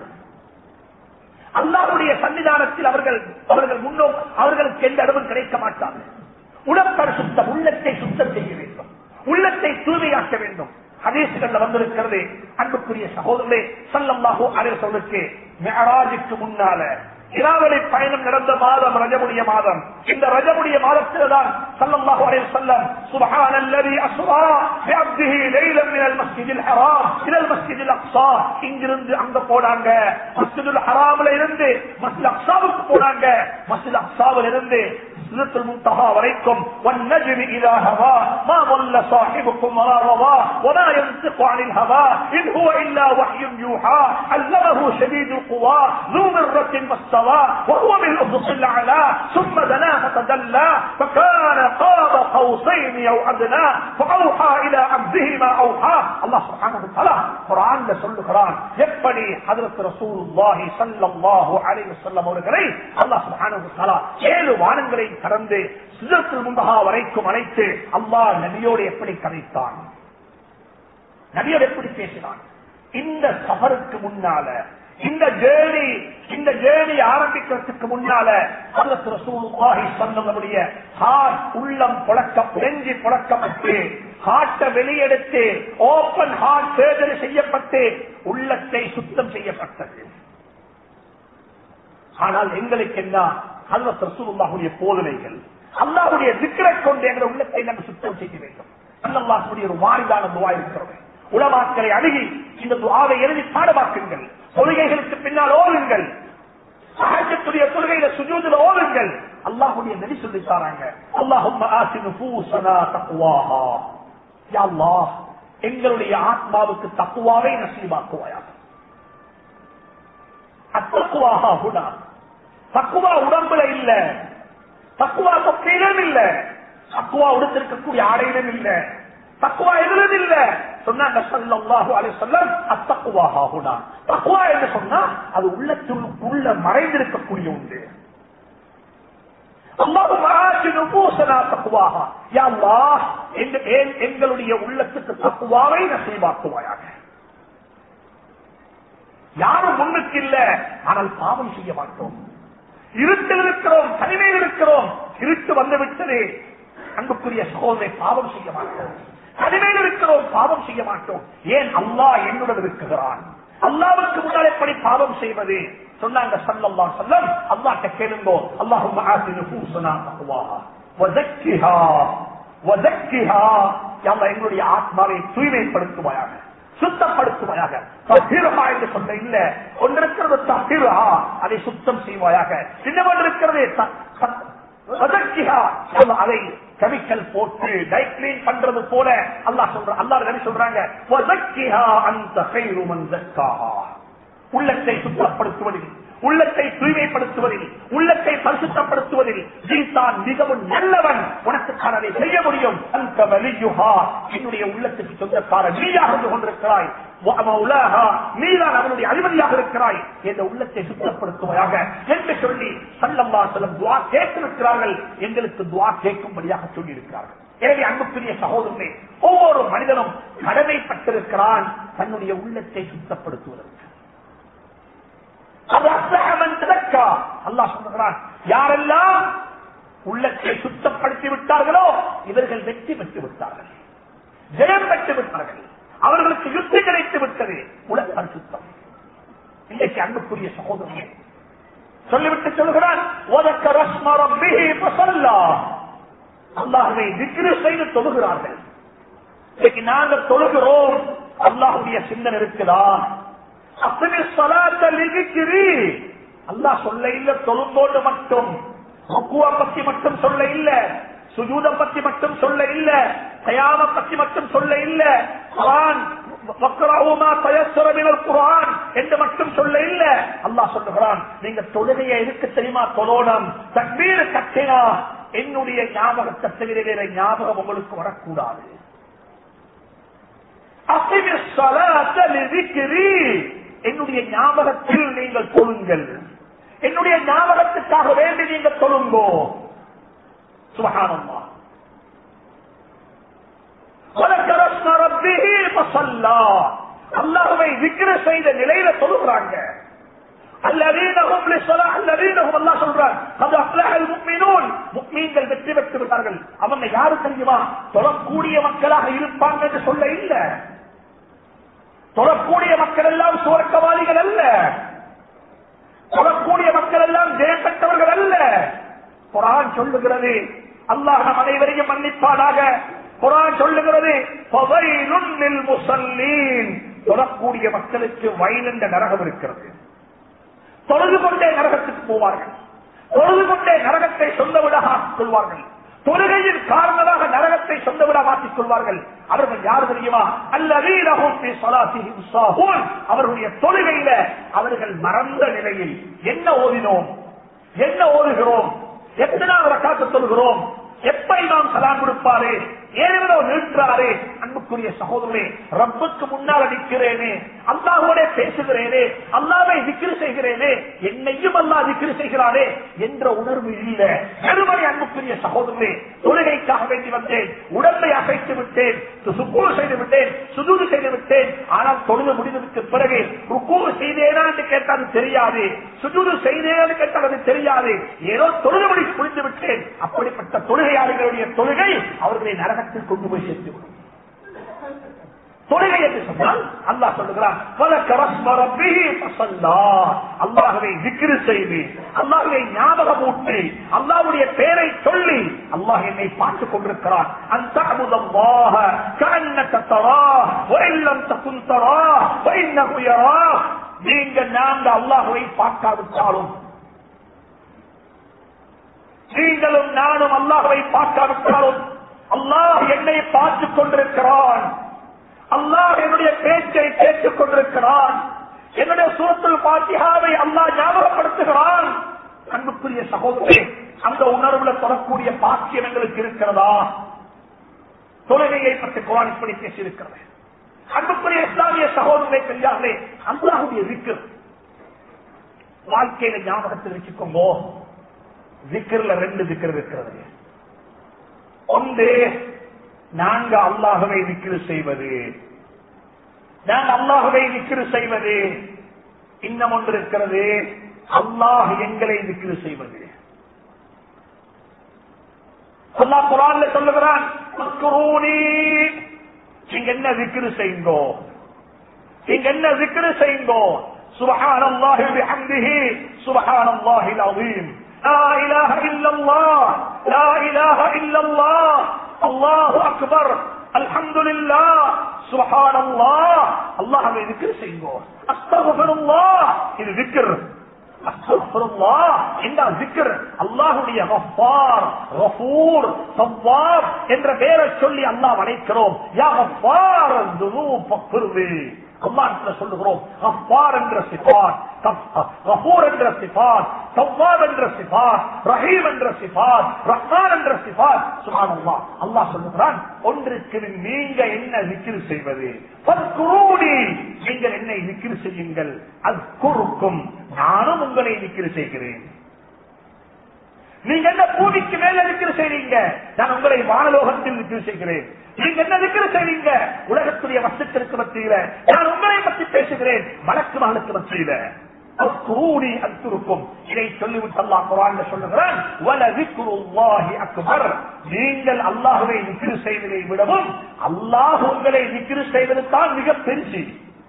அல்லாவுடைய சன்னிதானத்தில் அவர்கள் அவர்கள் முன்னோ அவர்களுக்கு எந்த இடமும் கிடைக்க மாட்டார்கள் உடற்பரிசுத்தம் உள்ளத்தை சுத்தம் செய்ய வேண்டும் உள்ளத்தை தூய்மையாக்க வேண்டும் ஹதீசுகள்ல வந்திருக்கிறது அன்புக்குரிய சகோதரே சல்லல்லாஹு அலைஹி சொல்லுக்கு மெஹராஜுக்கு முன்னால இராவளி பயணம் நடந்த மாதம் ரஜமுடைய மாதம் இந்த ரஜமுடைய மாதத்தில்தான் சல்லல்லாஹு அலைஹி வஸல்லம் சுப்ஹானல்லதி அஸ்ரா பிஅப்திஹி லைலன் மினல் மஸ்ஜிதில் ஹராம் இலல் மஸ்ஜிதில் அக்ஸா இங்கிருந்து அங்க போனாங்க மஸ்ஜிதுல் ஹராம்ல இருந்து மஸ்ஜித் அக்ஸாவுக்கு போனாங்க மஸ்ஜித் அக்ஸாவில் இருந்து சிதத்தில் முன்தகா வரைக்கும் والنجم إذا هوى ما ضل صاحبكم ولا غوى وما ينطق عن الهوى إن هو إلا وحي يوحى علمه شديد القوى ذو مرة واستوى وهو بالأفق الأعلى ثم دنا فتدلى فكان قاب قوسين أو أدنى فأوحى إلى عبده ما أوحى الله سبحانه وتعالى قرآن சொல்லுகிறான் எப்படி ஹதரத் ரசூலுல்லாஹி ஸல்லல்லாஹு அலைஹி வஸல்லம் அவர்களை அல்லாஹ் சுப்ஹானஹு வ தஆலா ஏழு வானங்களை கடந்து சிதத்தில் முந்தகா வரைக்கும் அழைத்து அல்லாஹ் நபியோடு எப்படி கதைத்தான் நபியோடு எப்படி பேசினான் இந்த சபருக்கு முன்னால இந்த ஜேர்னி இந்த ஜேர்னி ஆரம்பிக்கிறதுக்கு முன்னால ஹதரத் ரசூலுல்லாஹி ஸல்லல்லாஹுடைய ஹார்ட் உள்ளம் புழக்க நெஞ்சி புழக்கப்பட்டு ஹார்ட்டை வெளியெடுத்து ஓபன் ஹார்ட் சர்ஜரி செய்யப்பட்டு உள்ளத்தை சுத்தம் செய்யப்பட்டது ஆனால் எங்களுக்கு என்ன ஹல்வத் ரசூலுல்லாஹுடைய போதனைகள் அல்லாஹுடைய திக்கரை கொண்டு எங்கள் உள்ளத்தை நாங்கள் சுத்தம் செய்ய வேண்டும் அல்லாஹுடைய ஒரு வாரிதான துவா இருக்கிறது உலமாக்களை அணுகி இந்த துவாவை எழுதி பாடமாக்குங்கள் தொழுகைகளுக்கு பின்னால் ஓடுங்கள் சஹஜத்துடைய தொழுகையில சுஜூதுல ஓடுங்கள் அல்லாஹுடைய நெறி சொல்லி தாராங்க அல்லாஹும் எங்களுடைய ஆத்மாவுக்கு தக்குவாவை நசீபாக்குவாயாக அத்தக்குவாக குணா தக்குவா உடம்புல இல்ல தக்குவா தொக்கையிலும் இல்ல தக்குவா உடுத்திருக்கக்கூடிய ஆடையிலும் இல்ல தக்குவா எதிலும் இல்ல சொன்னாங்க சல்லல்லாஹு அலைஹி வஸல்லம் அத்தக்குவாஹா ஹுனா தக்குவா என்று சொன்னா அது உள்ளத்துக்குள்ள மறைந்திருக்கக்கூடிய உண்டு எங்களுடைய உள்ளத்துக்கு தக்குவாவை நசீபாக்குவாயாக யாரும் முன்னுக்கு இல்ல ஆனால் பாவம் செய்ய மாட்டோம் இருட்டில் இருக்கிறோம் தனிமையில் இருக்கிறோம் இருட்டு வந்து விட்டது அன்புக்குரிய சகோதரை பாவம் செய்ய மாட்டோம் தனிமையில் இருக்கிறோம் பாவம் செய்ய மாட்டோம் ஏன் அல்லாஹ் என்னுடன் இருக்கிறான் அல்லாவுக்கு முன்னால் எப்படி பாவம் செய்வது சொன்னாங்க சல்லல்லா சொல்லம் அல்லாட்ட கேளுங்கோ அல்லாஹும் எங்களுடைய ஆத்மாவை தூய்மைப்படுத்துவாயாக சுத்தப்படுத்துவாயாக தஹிரா என்று சொல்ல இல்ல ஒன்றிருக்கிறது தஹிரா அதை சுத்தம் செய்வாயாக இன்னொன்று இருக்கிறது அதை கெமிக்கல் போட்டு டைக்ளீன் பண்றது போல அல்லாஹ் சொல்ற அல்லாஹ் சொல்றாங்க உள்ளத்தை சுத்தப்படுத்துவதில் உள்ளத்தை தூய்மைப்படுத்துவதில் உள்ளத்தை பரிசுத்தப்படுத்துவதில் நீதான் மிகவும் நல்லவன் உனக்கு அதை செய்ய முடியும் அந்த வலியுகா என்னுடைய உள்ளத்துக்கு சொந்தக்கார நீயாக இருந்து கொண்டிருக்கிறாய் நீதான் அவனுடைய அதிபதியாக இருக்கிறாய் என்ற உள்ளத்தை சுத்தப்படுத்துவாயாக என்று சொல்லி சல்லம்மா செல்லம் துவா கேட்டிருக்கிறார்கள் எங்களுக்கு துவா கேட்கும்படியாக சொல்லி இருக்கிறார்கள் எனவே அன்புக்குரிய சகோதரனே ஒவ்வொரு மனிதனும் கடமைப்பட்டிருக்கிறான் தன்னுடைய உள்ளத்தை சுத்தப்படுத்துவதற்கு அது அஸ்லஹமன் திறக்கா அல்லாஹ் சொல்லுகிறான் யாரெல்லாம் உள்ளத்தை சுத்தப்படுத்தி விட்டார்களோ இவர்கள் வெற்றி பெற்று விட்டார்கள் ஜெயம் பெற்று விட்டார்கள் அவர்களுக்கு யுத்தம் கிடைத்து விட்டது உலக சுத்தம் இன்றைக்கு அன்புக்குரிய சகோதரனே சொல்லிவிட்டு சொல்கிறான் "வதக்க ரஸ்ம ரப்பிஹி ஃபஸல்லா." அல்லாஹ்வை திக்ரு செய்து தொழுகிறார்கள் இன்னைக்கு நாங்கள் தொழுகிறோம் அல்லாஹுடைய சிந்தனை இருக்குதா அப்படி சலாத்தல் இருக்கிறீ அல்லாஹ் சொல்ல இல்ல தொழும்போடு மட்டும் ருக்குவ பத்தி மட்டும் சொல்ல இல்ல சுஜூத பத்தி மட்டும் சொல்ல இல்ல தயாம பத்தி மட்டும் சொல்ல இல்ல குரான் வக்ரஹுமா தயஸ்ஸர மினல் குர்ஆன் என்று மட்டும் சொல்ல இல்ல அல்லாஹ் சொல்லுகிறான் நீங்க தொழுகையை இருக்கு தெரியுமா தொழோனம் தக்பீர் கட்டினா என்னுடைய ஞாபகத்தை தவிர வேற ஞாபகம் உங்களுக்கு வரக்கூடாது அசிமி ஸலாத்த லிذிக்ரி என்னுடைய ஞாபகத்தில் நீங்கள் தொழுங்கள் என்னுடைய ஞாபகத்துக்காக வேண்டி நீங்கள் தொழுங்கோ சுபஹானல்லாஹ் وذكر اسم ربه فصلى அல்லாஹ்வை ذிக்ர் செய்த நிலையில தொழுகிறாங்க الذين هم للصلاة الذين هم الله சொல்றார் قد أفلح المؤمنون முக்மீன்கள் வெற்றி பெற்று விட்டார்கள் அவங்க யாரு தெரியுமா தொழக்கூடிய மக்களாக இருப்பாங்க என்று சொல்ல இல்ல தொழக்கூடிய மக்கள் எல்லாம் சுவர்க்கவாதிகள் அல்ல தொழக்கூடிய மக்கள் எல்லாம் ஜெயம் பெற்றவர்கள் அல்ல குரான் சொல்லுகிறது அல்லாஹ் நம் அனைவரையும் மன்னிப்பானாக குரான் சொல்லுகிறது "ஃபவைலுன் லில் முஸல்லீன்." தொழக்கூடிய மக்களுக்கு வயல் என்ற நரகம் இருக்கிறது தொழுது கொண்டே நரகத்துக்கு போவார்கள் தொழுது கொண்டே நரகத்தை சொந்த விடாக கொள்வார்கள் தொழுகையின் காரணமாக நரகத்தை சொந்த விட மாற்றிக் கொள்வார்கள் அவர்கள் யார் தெரியுமா அல்லவீரகும் அவர்களுடைய தொழுகையில அவர்கள் மறந்த நிலையில் என்ன ஓதினோம் என்ன ஓதுகிறோம் எத்தனாவது காத்து சொல்கிறோம் எப்ப நாம் சலாம் கொடுப்பாரு ஏதோ நிற்கிறாரே அன்புக்குரிய சகோதரே ரப்புக்கு முன்னால் நிற்கிறேனே அல்லாஹோட பேசுகிறேனே அல்லாவை திக்ரு செய்கிறேனே என்னையும் அல்லா திக்ரு செய்கிறானே என்ற உணர்வு இல்ல பெருமனை அன்புக்குரிய சகோதரே தொழுகைக்காக வேண்டி வந்தேன் உடம்பை அசைத்து விட்டேன் சுக்கூறு செய்து விட்டேன் சுதூறு செய்து விட்டேன் ஆனால் தொழுது முடிந்ததுக்கு பிறகு ருக்கூறு செய்தேனா என்று கேட்டால் தெரியாது சுஜூது செய்தேன்னு கேட்டால் அது தெரியாது ஏதோ தொழுது முடி புரிந்து விட்டேன் அப்படிப்பட்ட தொழுகையாளர்களுடைய தொழுகை அவர்களை நரகத்தில் கொண்டு போய் சேர்த்துவிடும் தொழுகை என்று சொன்னால் அல்லாஹ் சொல்லுகிறான் அல்லாஹவை விக்கிரு செய்து அல்லாஹுவை ஞாபகமூட்டி அல்லாஹுடைய பெயரை சொல்லி அல்லாஹ் என்னை பார்த்துக் கொண்டிருக்கிறான் அந்த அமுதமாக நீங்க நாங்க அல்லாஹுவை பார்க்காவிட்டாலும் நீங்களும் நானும் அல்லாஹுவை பார்க்காவிட்டாலும் அல்லாஹ் என்னை பார்த்துக் கொண்டிருக்கிறான் அல்லாஹ் என்னுடைய பேச்சை கேட்டுக் கொண்டிருக்கிறான் என்னுடைய சூரத்தில் பாத்தியாவை அல்லாஹ் ஞாபகப்படுத்துகிறான் அன்புக்குரிய சகோதரே அந்த உணர்வுல தொடரக்கூடிய பாக்கியம் எங்களுக்கு இருக்கிறதா தொழுகையை பற்றி குரான் இப்படி பேசியிருக்கிறது அன்புக்குரிய இஸ்லாமிய சகோதரரை பெரியார்களே அல்லாஹுடைய விக்கர் வாழ்க்கையில ஞாபகத்தில் வச்சுக்கோங்க விக்கர்ல ரெண்டு விக்கர் இருக்கிறது ஒன்று நாங்க அல்லாஹவை விக்கிரு செய்வது நாங்க அல்லாஹவை விக்கிரு செய்வது இன்னும் ஒன்று இருக்கிறது அல்லாஹ் எங்களை விக்கிரு செய்வது அல்லாஹ் குரான்ல சொல்லுகிறான் "ஃபஸ்குரூனி." நீங்க என்ன விக்கிரு செய்யுங்கோ நீங்க என்ன விக்கிரு செய்யுங்கோ சுபஹானல்லாஹி பிஹம்திஹி சுபஹானல்லாஹில் அஸீம் லா இலாஹ இல்லல்லாஹ் லா இலாஹ இல்லல்லாஹ் அல்லாஹு அக்பர் அல்ஹம்துலில்லாஹ் சுப்ஹானல்லாஹ் அல்லாஹ்வை zikr செய்யுங்க அஸ்தக்ஃபிருல்லாஹ் இது zikr அஸ்தக்ஃபிருல்லாஹ் இந்த zikr அல்லாஹ்வுடைய கஃபார் கஃபூர் தவ்வாப் என்ற பெயரை சொல்லி அல்லாஹ் அழைக்கிறோம் யா கஃபார் துனூப் ஃபக்ஃபிர்லி அல்லாஹ் சொல்லுகிறோம் கஃபார் என்ற சிபாத் கஃபூர் என்ற சிபாத் தவ்வாப் என்ற சிபாத் ரஹீம் என்ற சிபாத் ரஹ்மான் என்ற சிபாத் சுப்ஹானல்லாஹ் அல்லாஹ் சொல்லுகிறான் ஒன்றுக்கு நீங்க என்ன விக்கிர் செய்வது ஃபத்குரூனி நீங்கள் என்னை விக்கிர் செய்யுங்கள் அஸ்குருக்கும் நானும் உங்களை விக்கிர் செய்கிறேன் நீங்க என்ன பூமிக்கு மேல இருக்கிற செய்றீங்க நான் உங்களை வானலோகத்தில் இருக்கிற செய்கிறேன் நீங்க என்ன இருக்கிற செய்றீங்க உலகத்துடைய வசத்திற்கு மத்தியில நான் உங்களை பற்றி பேசுகிறேன் வழக்கு மகளுக்கு மத்தியில அஸ்கூனி அத்துருக்கும் இதை சொல்லிவிட்டு அல்லாஹ் குரான்ல சொல்லுகிறான் வலதிக்ருல்லாஹி அக்பர் நீங்கள் அல்லாஹ்வை நிக்கிரு செய்வதை விடவும் அல்லாஹ் உங்களை நிக்கிரு செய்வது தான் மிக பெருசு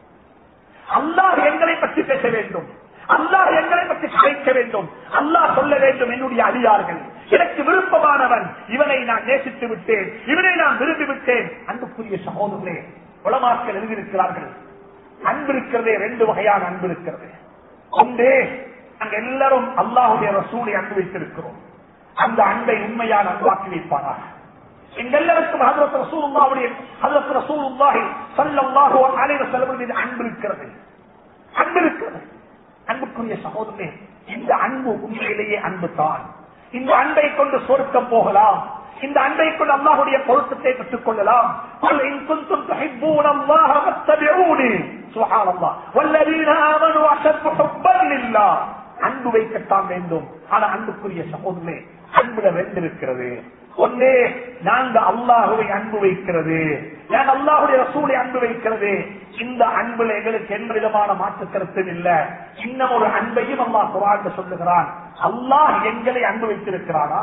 அல்லாஹ் எங்களை பற்றி பேச வேண்டும் அல்லாஹ் எங்களை பற்றி கலைக்க வேண்டும் அல்லாஹ் சொல்ல வேண்டும் என்னுடைய அடியார்கள் எனக்கு விருப்பமானவன் இவனை நான் நேசித்து விட்டேன் இவனை நான் விரும்பி விட்டேன் அன்புக்குரிய சகோதரர்களே உலமாக்கள் எழுதியிருக்கிறார்கள் அன்பு இருக்கிறதே ரெண்டு வகையான அன்பு இருக்கிறது ஒன்றே அங்க எல்லாரும் அல்லாஹுடைய ரசூலை அன்பு வைத்திருக்கிறோம் அந்த அன்பை உண்மையான அன்பாக்கி வைப்பாராக எங்கெல்லாருக்கும் ஹதரத் ரசூலுல்லாவுடைய ஹதரத் ரசூலுல்லாஹி ஸல்லல்லாஹு அலைஹி வஸல்லம் மீது அன்பு இருக்கிறது அன்பு இருக்கிறது அன்புக்குரிய சகோதரனே இந்த அன்பு உண்மையிலேயே அன்பு தான் இந்த அன்பை கொண்டு சொர்க்கம் போகலாம் இந்த அன்பை கொண்டு அல்லாஹுடைய பொருத்தத்தை பெற்றுக் கொள்ளலாம் قل إن كنتم تحبون الله فاتبعوني سبحان الله والذين آمنوا أشد حبا لله அன்பு வைக்கத்தான் வேண்டும் ஆனா அன்புக்குரிய சகோதரனே அன்புல ரெண்டு இருக்கிறது ஒன்னே நாங்க அல்லாஹுவை அன்பு வைக்கிறது நான் அல்லாஹுடைய ரசூலை அன்பு வைக்கிறது இந்த அன்புல எங்களுக்கு எந்த விதமான மாற்று கருத்தும் இல்ல இன்னும் ஒரு அன்பையும் அல்லாஹ் குரான் சொல்லுகிறான் அல்லாஹ் எங்களை அன்பு வைத்திருக்கிறானா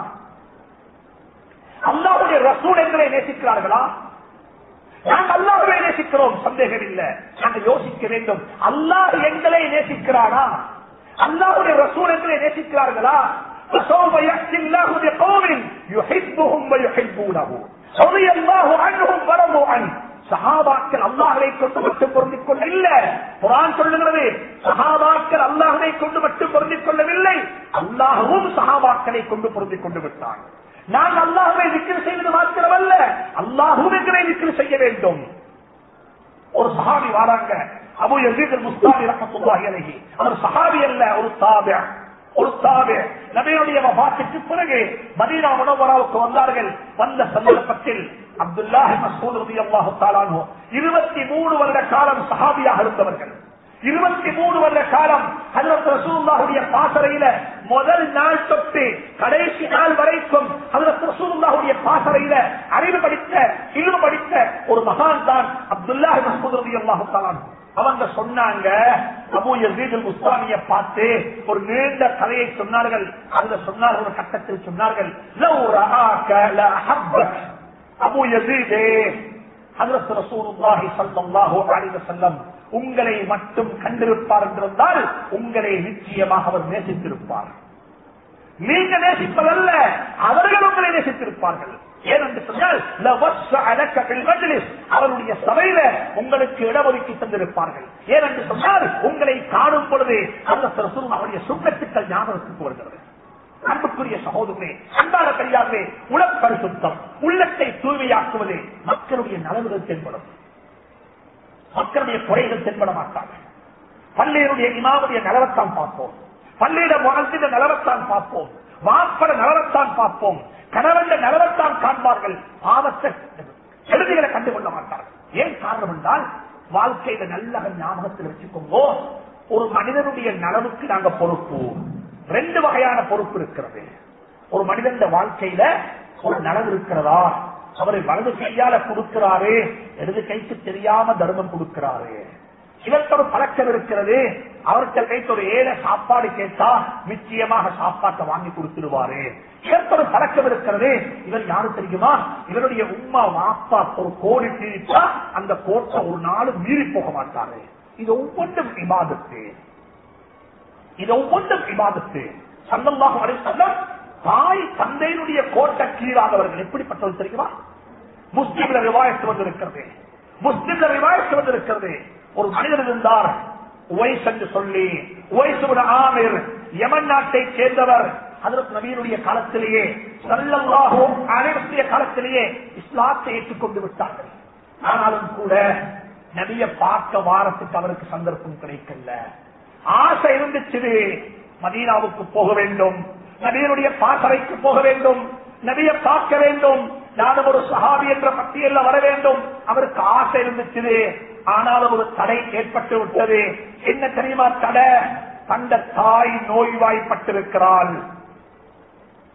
அல்லாஹுடைய ரசூல் எங்களை நேசிக்கிறார்களா நாங்கள் அல்லாஹுவை நேசிக்கிறோம் சந்தேகம் இல்ல நாங்கள் யோசிக்க வேண்டும் அல்லாஹ் எங்களை நேசிக்கிறானா அல்லாஹுடைய ரசூல் எங்களை நேசிக்கிறார்களா فسوف يأتي الله بقوم يحبهم ويحبونه رضي الله عنهم ورضوا عنه சஹாபாக்கள் அல்லாஹரை கொண்டு மட்டும் பொருந்திக் கொள்ள இல்ல குரான் சொல்லுகிறது சஹாபாக்கள் அல்லாஹரை கொண்டு மட்டும் பொருந்திக் கொள்ளவில்லை அல்லாஹவும் சஹாபாக்களை கொண்டு பொருந்திக் கொண்டு விட்டான் நான் அல்லாஹுவை விக்கிர செய்வது மாத்திரமல்ல அல்லாஹும் எங்களை விக்கிர செய்ய வேண்டும் ஒரு சஹாபி வாராங்க அபு யசீத் முஸ்தாபி ரஹமத்துல்லாஹி அலைஹி அவர் சஹாபி அல்ல ஒரு தாபியா ஒரு தாபே நபியுடைய வபாத்துக்கு பிறகு மதீனா முனவராவுக்கு வந்தார்கள் வந்த சந்தர்ப்பத்தில் அப்துல்லாஹி மசூத் ரலியல்லாஹு தஆலா அன்ஹு 23 வருட காலம் சஹாபியாக இருந்தவர்கள் 23 வருட காலம் ஹஜ்ரத் ரசூலுல்லாஹுடைய பாசறையில முதல் நாள் தொட்டு கடைசி நாள் வரைக்கும் ஹஜ்ரத் ரசூலுல்லாஹுடைய பாசறையில அறிவு படித்த இல்மு படித்த ஒரு மகான் தான் அப்துல்லாஹி மசூத் ரலியல்லாஹு தஆலா அன்ஹு அவங்க சொன்னாங்க அபு யசீத் முஸ்லாமிய பார்த்து ஒரு நீண்ட கதையை சொன்னார்கள் அதுல சொன்னார்கள் ஒரு கட்டத்தில் சொன்னார்கள் "லவ் ரஆக லஅஹப்பக்." அபு யசீதே ஹஜ்ரத் ரசூலுல்லாஹி ஸல்லல்லாஹு அலைஹி வஸல்லம் உங்களை மட்டும் கண்டிருப்பார் என்றிருந்தால் உங்களை நிச்சயமாக அவர் நேசித்திருப்பார் நீங்க நேசிப்பதல்ல அவர்கள் உங்களை நேசித்திருப்பார்கள் ஏனென்று சொன்னால் லவஸ்ஸஅலக பில் மஜ்லிஸ் அவருடைய சபையில உங்களுக்கு இடஒதுக்கி தந்திருப்பார்கள் ஏனென்று சொன்னால் உங்களை காணும் பொழுது அந்த அவருடைய சுண்ணத்துக்கள் ஞாபகத்துக்கு வருகிறது அன்புக்குரிய சகோதரே அன்பான கையாகவே உலப்பரிசுத்தம் உள்ளத்தை தூய்மையாக்குவது மக்களுடைய நலவுகள் தென்படும் மக்களுடைய குறைகள் தென்பட மாட்டார்கள் பள்ளியருடைய இமாவுடைய நலவத்தான் பார்ப்போம் பள்ளியிட முகத்தின் நலவத்தான் பார்ப்போம் வாப்பட நலவத்தான் பார்ப்போம் கணவன் நலவத்தான் காண்பார்கள் பாவத்தை எழுதிகளை கண்டுகொள்ள மாட்டார்கள் ஏன் காரணம் என்றால் வாழ்க்கையில நல்ல ஞாபகத்தில் வச்சுக்கோங்க ஒரு மனிதனுடைய நலவுக்கு நாங்க பொறுப்பு ரெண்டு வகையான பொறுப்பு இருக்கிறது ஒரு மனிதன் வாழ்க்கையில ஒரு நலவு இருக்கிறதா அவரை வலது கையால கொடுக்கிறாரு இடது கைக்கு தெரியாம தர்மம் கொடுக்கிறாரு இவர்கிட்ட ஒரு பழக்கம் இருக்கிறது அவர்கிட்ட கைக்கு ஒரு ஏழை சாப்பாடு கேட்டா நிச்சயமாக சாப்பாட்டை வாங்கி கொடுத்துடுவாரு இவர்கிட்ட ஒரு பழக்கம் இருக்கிறது இவர் யாரு தெரியுமா இவருடைய உம்மா வாப்பா ஒரு கோடி தீட்டா அந்த கோட்டை ஒரு நாள் மீறி போக மாட்டாரு இது ஒவ்வொன்றும் இபாதத்து இது ஒவ்வொன்றும் இபாதத்து சல்லல்லாஹு அலைஹி வஸல்லம் தாய் தந்தையினுடைய கோட்டை கீழாதவர்கள் எப்படிப்பட்டவர்கள் தெரியுமா முஸ்லிம்ல ரிவாயத்து வந்திருக்கிறது முஸ்லிம்ல ரிவாயத்து வந்திருக்கிறது ஒரு மனிதர் இருந்தார் உவைஸ் என்று சொல்லி உவைசுட ஆமிர் யமன் நாட்டை சேர்ந்தவர் ஹதரத் நபீனுடைய காலத்திலேயே சல்லல்லாஹு அனைவருடைய காலத்திலேயே இஸ்லாத்தை ஏற்றுக்கொண்டு விட்டார்கள் ஆனாலும் கூட நபிய பார்க்க வாரத்துக்கு அவருக்கு சந்தர்ப்பம் கிடைக்கல ஆசை இருந்துச்சு மதீனாவுக்கு போக வேண்டும் நபியனுடைய பாசறைக்கு போக வேண்டும் நபிய பார்க்க வேண்டும் நானும் ஒரு சஹாபி என்ற பட்டியல்ல வர வேண்டும் அவருக்கு ஆசை இருந்துச்சு ஆனாலும் ஒரு தடை ஏற்பட்டு விட்டது என்ன தெரியுமா தடை தந்த தாய் நோய்வாய்ப்பட்டிருக்கிறாள்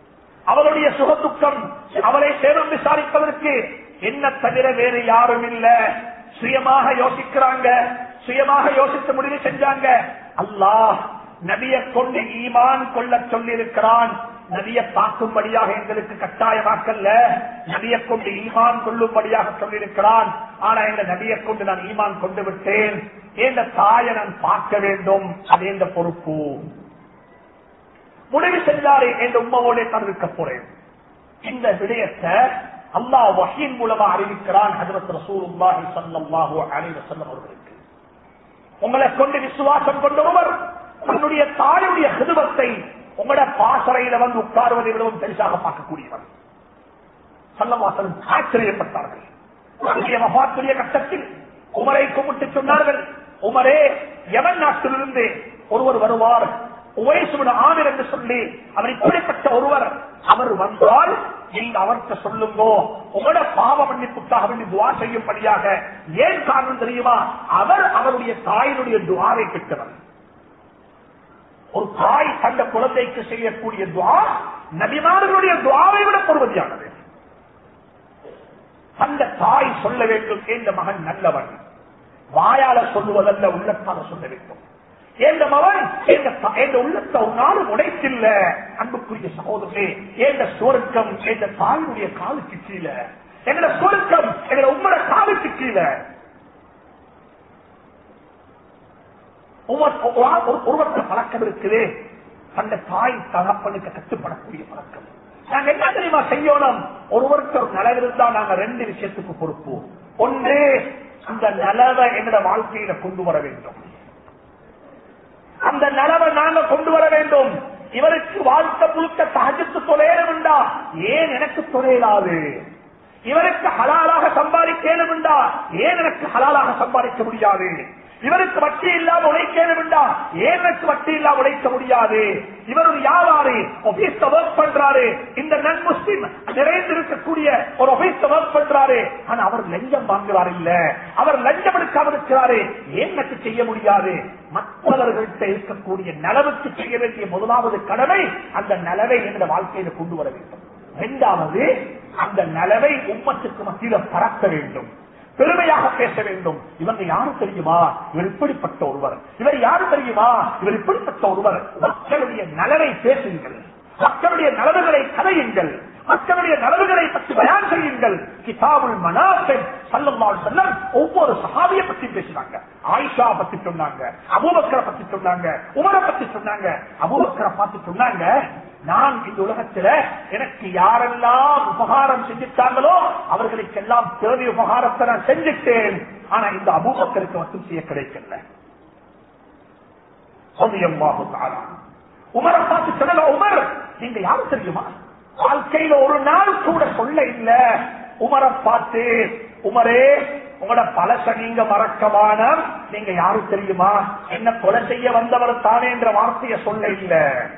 அவளுடைய சுகதுக்கம் அவளை சேதம் விசாரிப்பதற்கு என்ன தவிர வேறு யாரும் இல்ல சுயமாக யோசிக்கிறாங்க சுயமாக யோசித்து முடிவு செஞ்சாங்க அல்லாஹ் நபிய கொண்டு ஈமான் கொள்ள சொல்லியிருக்கிறான் நபிய பார்க்கும்படியாக எங்களுக்கு கட்டாயமாக்கல்ல நபிய கொண்டு ஈமான் கொள்ளும்படியாக சொல்லியிருக்கிறான் ஆனா எங்க நபிய கொண்டு நான் ஈமான் கொண்டு விட்டேன் எந்த தாயை நான் பார்க்க வேண்டும் அது எந்த பொறுப்பு முடிவு செஞ்சாரே என்ற உண்மையோட தவிர்க்க போறேன் இந்த விடயத்தை அல்லாஹ் வஹீன் மூலமா அறிவிக்கிறான் ஹஜரத் ரசூலுல்லாஹி ஸல்லல்லாஹு அலைஹி வஸல்லம் அவர்களுக்கு உங்களை கொண்டு விசுவாசம் கொண்டவர் தன்னுடைய தாயுடைய ஹிதுவத்தை உங்களோட பாசறையில வந்து உட்காருவதை விடவும் பெருசாக பார்க்கக்கூடியவர் சல்லவாசனம் ஆச்சரியப்பட்டார்கள் தன்னுடைய மகாத்துடைய கட்டத்தில் உமரை கும்பிட்டு சொன்னார்கள் உமரே எவன் நாட்டிலிருந்து ஒருவர் வருவார் உவைசுவிட ஆமிர் என்று சொல்லி அவர் இப்படிப்பட்ட ஒருவர் அவர் வந்தால் நீங்க அவர்கிட்ட சொல்லுங்கோ உங்களோட பாவ மன்னிப்புக்காக வேண்டி துவா செய்யும்படியாக ஏன் காரணம் தெரியுமா அவர் அவருடைய தாயினுடைய துவாரை பெற்றவர் ஒரு தாய் தந்த குழந்தைக்கு செய்யக்கூடிய துவா நபிமார்களுடைய துவாவை விட பொறுமதியானது அந்த தாய் சொல்ல வேண்டும் இந்த மகன் நல்லவன் வாயால சொல்லுவதல்ல உள்ளத்தால சொல்ல வேண்டும் எந்த மகன் எந்த உள்ளத்தை ஒரு நாளும் உடைத்தில்ல அன்புக்குரிய சகோதரே எந்த சுவர்க்கம் எந்த தாயுடைய காலுக்கு கீழே எங்களோட சுவர்க்கம் எங்களோட உம்மட காலுக்கு கீழே ஒருவருக்கு பழக்கம் இருக்குது அந்த தாய் தகப்பனுக்கு கட்டுப்படக்கூடிய பழக்கம் நாங்க என்ன தெரியுமா செய்யணும் ஒருவருக்கு ஒரு நலவு இருந்தா நாங்க ரெண்டு விஷயத்துக்கு பொறுப்பு ஒன்று அந்த நலவை எங்களோட வாழ்க்கையில கொண்டு வர வேண்டும் அந்த நலவை நாங்க கொண்டு வர வேண்டும் இவருக்கு வாழ்க்கை முழுக்க தகஜத்து தொலையணும்டா ஏன் எனக்கு தொலையலாது இவருக்கு ஹலாலாக சம்பாதிக்கணும்டா ஏன் எனக்கு ஹலாலாக சம்பாதிக்க முடியாது இவருக்கு வட்டி இல்லாம உழைக்கணும்டா ஏன் எனக்கு வட்டி இல்லாம உழைக்க முடியாது இவர் ஒரு வியாபாரி ஆபீஸ்ல ஒர்க் பண்றாரு இந்த நன் முஸ்லிம் நிறைந்து இருக்கக்கூடிய ஒரு ஆபீஸ்ல ஒர்க் பண்றாரு ஆனா அவர் லஞ்சம் வாங்குறாரு இல்ல அவர் லஞ்சம் எடுக்காம இருக்கிறாரு ஏன் எனக்கு செய்ய முடியாது மற்றவர்கள்ட்ட இருக்கக்கூடிய நலவுக்கு செய்ய வேண்டிய முதலாவது கடமை அந்த நலவை என்ற வாழ்க்கையில கொண்டு வர வேண்டும் இரண்டாவது அந்த நலவை உம்மத்துக்கு மத்தியில பறக்க வேண்டும் பெருமையாக பேச வேண்டும் இவங்க யாரு தெரியுமா இவர் இப்படிப்பட்ட ஒருவர் இவர் யாரு தெரியுமா இவர் இப்படிப்பட்ட ஒருவர் மக்களுடைய நலனை பேசுங்கள் மக்களுடைய நலவுகளை கதையுங்கள் மக்களுடைய நலவுகளை பற்றி பயான் செய்யுங்கள் கிதாபுல் மனாசன் சல்லல்லாஹு செல்லம் ஒவ்வொரு சஹாபியை பத்தி பேசினாங்க ஆயிஷா பத்தி சொன்னாங்க அபூபக்கரை பத்தி சொன்னாங்க உமரை பத்தி சொன்னாங்க அபூபக்கரை பார்த்து சொன்னாங்க நான் இந்த உலகத்துல எனக்கு யாரெல்லாம் உபகாரம் செஞ்சுட்டாங்களோ அவர்களுக்கெல்லாம் தேவை உபகாரத்தை நான் செஞ்சுட்டேன் ஆனா இந்த அபூபக்கருக்கு மட்டும் செய்ய கிடைக்கல உமரை பார்த்து சொல்லல உமர் நீங்க யாரு தெரியுமா வாழ்க்கையில ஒரு நாள் கூட சொல்ல இல்ல உமரை பார்த்து உமரே உங்களோட பழச நீங்க மறக்கமான நீங்க யாரு தெரியுமா என்ன கொலை செய்ய வந்தவர் தானே என்ற வார்த்தையை சொல்ல இல்ல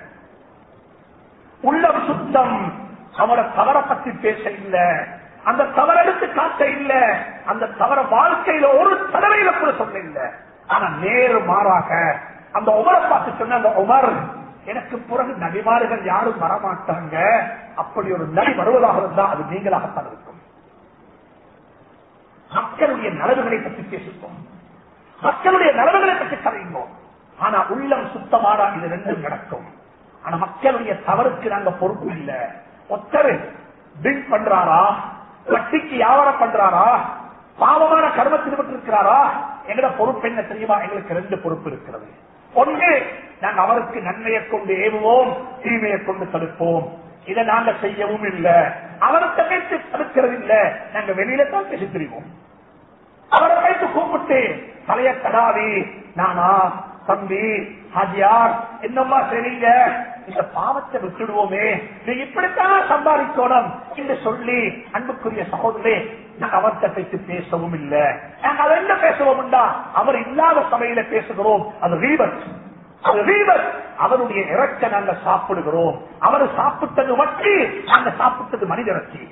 உள்ளம் சுத்தம் அவனோட தவறை பத்தி பேச இல்ல அந்த தவறெடுத்து காட்ட இல்ல அந்த தவற வாழ்க்கையில ஒரு தடவையில கூட சொல்ல இல்ல ஆனா நேரு மாறாக அந்த உமரை பார்த்து சொன்ன அந்த உமர் எனக்கு பிறகு நபிமார்கள் யாரும் வரமாட்டாங்க அப்படி ஒரு நபி வருவதாக இருந்தா அது நீங்களாகத்தான் இருக்கும் மக்களுடைய நலவுகளை பற்றி பேசுவோம் மக்களுடைய நலவுகளை பற்றி கதையுவோம் ஆனா உள்ளம் சுத்தமானா இது ரெண்டும் நடக்கும் ஆனா மக்களுடைய தவறுக்கு நாங்க பொறுப்பு இல்ல ஒத்தரு பில் பண்றாரா வட்டிக்கு வியாபாரம் பண்றாரா பாவமான கர்மத்தில் இருக்கிறாரா எங்கட பொறுப்பு என்ன தெரியுமா எங்களுக்கு ரெண்டு பொறுப்பு இருக்கிறது ஒன்று நாங்க அவருக்கு நன்மையை கொண்டு ஏவுவோம் தீமையை கொண்டு தடுப்போம் இதை நாங்க செய்யவும் இல்ல அவருக்கு பேசி தடுக்கிறது இல்ல நாங்க வெளியில தான் பேசி தெரிவோம் அவரை வைத்து கூப்பிட்டு தலைய தடாவி நானா தம்பி ஹாஜியார் என்னம்மா சரிங்க இந்த பாவத்தை விட்டுடுவோமே நீ இப்படித்தான் சம்பாதிக்கணும் என்று சொல்லி அன்புக்குரிய சகோதரே நாங்க அவர்கிட்ட பேசி பேசவும் இல்ல நாங்க அதை என்ன பேசுவோம் அவர் இல்லாத சபையில பேசுகிறோம் அது ரீபத் அது ரீபத் அவருடைய இறக்க நாங்க சாப்பிடுகிறோம் அவர் சாப்பிட்டது வட்டி நாங்க சாப்பிட்டது மனித இறச்சி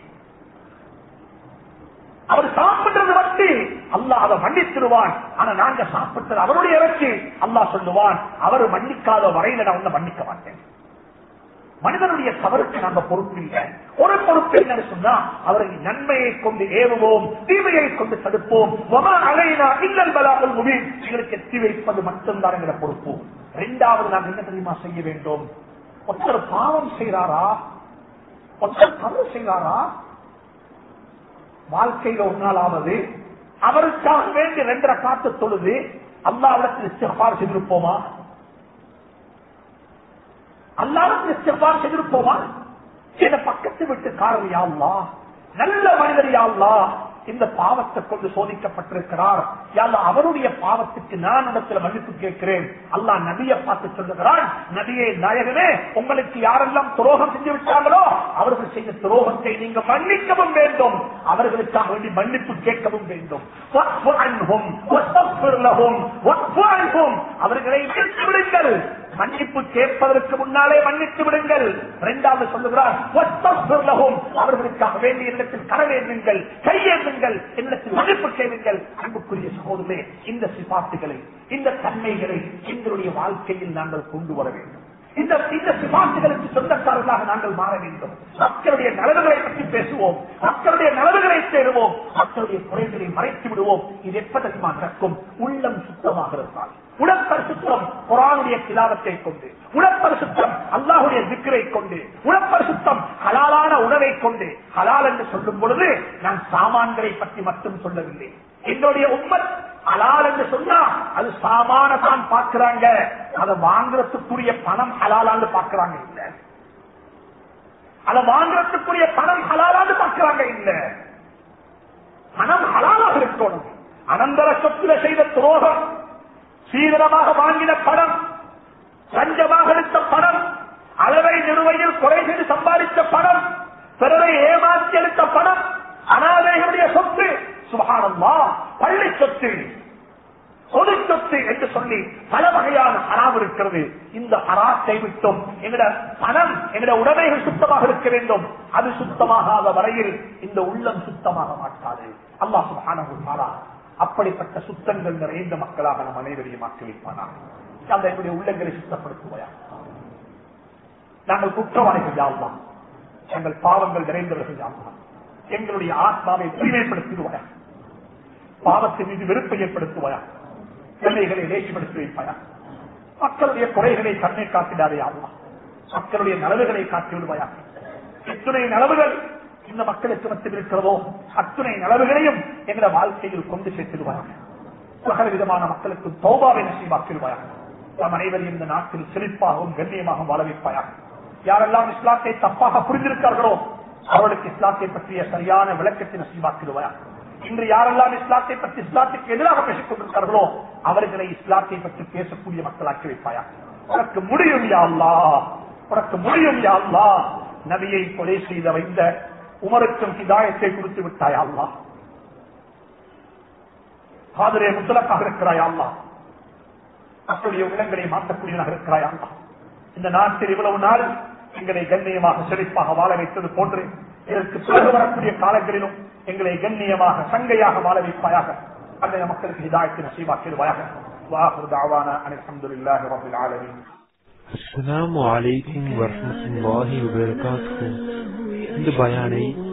அவர் சாப்பிட்டது வட்டி அல்லாஹ் அதை மன்னித்திருவான் ஆனா நாங்க சாப்பிட்டது அவருடைய இறச்சி அல்லாஹ் சொல்லுவான் அவர் மன்னிக்காத வரையில நான் ஒண்ணு மன்னிக்க மாட்டேன் மனிதனுடைய தவறுக்கு நாங்க பொறுப்பில்லை ஒரு பொறுப்பு என்னன்னு சொன்னா அவரை நன்மையை கொண்டு ஏவுவோம் தீமையை கொண்டு தடுப்போம் வமா அலைனா இல்லல் பலாமல் முபீன் எங்களுக்கு எத்தி வைப்பது மட்டும்தான் எங்களை பொறுப்பு இரண்டாவது நாம் என்ன தெரியுமா செய்ய வேண்டும் ஒருத்தர் பாவம் செய்கிறாரா ஒருத்தர் தவறு செய்கிறாரா வாழ்க்கையில ஒரு நாளாவது அவருக்காக வேண்டி ரெண்டரை காத்து தொழுது அல்லாவிடத்தில் இஸ்திஃபார் செய்திருப்போமா அல்லாவிடத்தில் இஸ்திஃபார் செய்திருப்போமா என பக்கத்து விட்டு காரல் யாழ்லா நல்ல மனிதர் யாழ்லா இந்த பாவத்தை கொண்டு சோதிக்கப்பட்டிருக்கிறார் யாழ்லா அவருடைய பாவத்துக்கு நான் இடத்துல மன்னிப்பு கேட்கிறேன் அல்லாஹ் நபியை பார்த்து சொல்லுகிறான் நபியே நாயகனே உங்களுக்கு யாரெல்லாம் துரோகம் செஞ்சு விட்டாங்களோ அவர்கள் செய்த துரோகத்தை நீங்க மன்னிக்கவும் வேண்டும் அவர்களுக்காக வேண்டி மன்னிப்பு கேட்கவும் வேண்டும் வஃபு அன்ஹும், வஸ்தக்ஃபிர் லஹும், வஃபு அன்ஹும். அவர்களை விட்டு விடுங்கள் மன்னிப்பு கேட்பதற்கு முன்னாலே மன்னித்து விடுங்கள் இரண்டாவது சொல்லுகிறார் வஸ்தக்ஃபிர் லஹும். அவர்களுக்காக வேண்டிய இடத்தில் கரவேந்துங்கள் கையேந்துங்கள் என்னிடத்தில் மன்னிப்பு கேளுங்கள் அன்புக்குரிய சகோதரே இந்த சிபாட்டுகளை இந்த தன்மைகளை எங்களுடைய வாழ்க்கையில் நாங்கள் கொண்டு வர வேண்டும் இந்த இந்த சிபாட்டுகளுக்கு சொந்தக்காரர்களாக நாங்கள் மாற வேண்டும் மக்களுடைய நலவுகளை பற்றி பேசுவோம் மக்களுடைய நலவுகளை தேடுவோம் மக்களுடைய குறைகளை மறைத்து விடுவோம் இது எப்ப தெரியுமா நடக்கும் உள்ளம் சுத்தமாக இருந்தால் உடற்பரிசுத்தம் குரானுடைய திலாவத்தை கொண்டு உடற்பரிசுத்தம் அல்லாஹுடைய திக்கரை கொண்டு உடற்பரிசுத்தம் ஹலாலான உணவை கொண்டு ஹலால் என்று சொல்லும் பொழுது நான் சாமான்களை பற்றி மட்டும் சொல்லவில்லை எங்களுடைய உம்மத் ஹலால் என்று சொன்னா அது சாமான தான் பார்க்கிறாங்க அதை வாங்குறதுக்குரிய பணம் ஹலாலான்னு பார்க்கிறாங்க இல்ல அதை வாங்குறதுக்குரிய பணம் ஹலாலான்னு பார்க்கிறாங்க இல்ல பணம் ஹலாலாக இருக்கணும் அனந்தர சொத்துல செய்த துரோகம் சீதனமாக வாங்கின பணம் லஞ்சமாக எடுத்த பணம் அளவை நிறுவையில் குறை செய்து சம்பாதித்த பணம் பிறரை ஏமாற்றி எடுத்த பணம் அனாதைகளுடைய சொத்து சுகானம்மா பள்ளி சொத்து பொது சொத்து என்று சொல்லி பல வகையான ஹராம் இருக்கிறது இந்த ஹராத்தை விட்டும் எங்கட பணம் எங்கட உடமைகள் சுத்தமாக இருக்க வேண்டும் அது சுத்தமாகாத வரையில் இந்த உள்ளம் சுத்தமாக மாட்டாது அல்லாஹ் சுப்ஹானஹு வ தஆலா அப்படிப்பட்ட சுத்தங்கள் நிறைந்த மக்களாக நம் அனைவரையும் மாற்றி வைப்பானாக அந்த என்னுடைய உள்ளங்களை சுத்தப்படுத்துவாயா நாங்கள் குற்றவாளிகள் யாவலாம் எங்கள் பாவங்கள் நிறைந்தவர்கள் யாவலாம் எங்களுடைய ஆத்மாவை தூய்மைப்படுத்திடுவாயா பாவத்தின் மீது வெறுப்பை ஏற்படுத்துவாயா பிள்ளைகளை லேசிப்படுத்தி வைப்பாயா மக்களுடைய குறைகளை கண்ணை காட்டிடாதே ஆகலாம் மக்களுடைய நலவுகளை காட்டி விடுவாயா எத்தனை நலவுகள் இந்த மக்களுக்கு மத்தியில் இருக்கிறதோ அத்துணை நலவுகளையும் எங்கள வாழ்க்கையில் கொண்டு சேர்த்திடுவாயாக சகல விதமான மக்களுக்கு தௌபாவை நசீவாக்கிடுவாயாக நம் அனைவரையும் இந்த நாட்டில் செழிப்பாகவும் கண்ணியமாகவும் வாழ வைப்பாயாக யாரெல்லாம் இஸ்லாத்தை தப்பாக புரிந்திருக்கார்களோ அவர்களுக்கு இஸ்லாத்தை பற்றிய சரியான விளக்கத்தை நசீவாக்கிடுவாயாக இன்று யாரெல்லாம் இஸ்லாத்தை பற்றி இஸ்லாத்துக்கு எதிராக பேசிக் கொண்டிருக்கிறார்களோ அவர்களை இஸ்லாத்தை பற்றி பேசக்கூடிய மக்களாக்கி வைப்பாயா உனக்கு முடியும் யா அல்லாஹ் உனக்கு முடியும் யா அல்லாஹ் நபியை கொலை செய்த வைந்த உமருக்கும் ஹிதாயத்தை கொடுத்து விட்டாயா அல்லாஹ் காதலே முத்தலக்காக இருக்கிறாயா அல்லாஹ் மக்களுடைய உள்ளங்களை மாற்றக்கூடியவனாக இருக்கிறாயா அல்லாஹ் இந்த நாட்டில் இவ்வளவு நாள் எங்களை கண்ணியமாக செழிப்பாக வாழ வைத்தது போன்று இதற்கு பிறகு வரக்கூடிய காலங்களிலும் எங்களை கண்ணியமாக சங்கையாக வாழ வைப்பாயாக அந்த மக்களுக்கு ஹிதாயத்தை நசீவாக்கிடுவாயாக வாஹர் தாவானா அல்ஹம்துலில்லாஹி ரப்பில் ஆலமீன் அஸ்ஸலாமு அலைக்கும் வரஹ்மத்துல்லாஹி வபரகாத்துஹு இந்த பயானை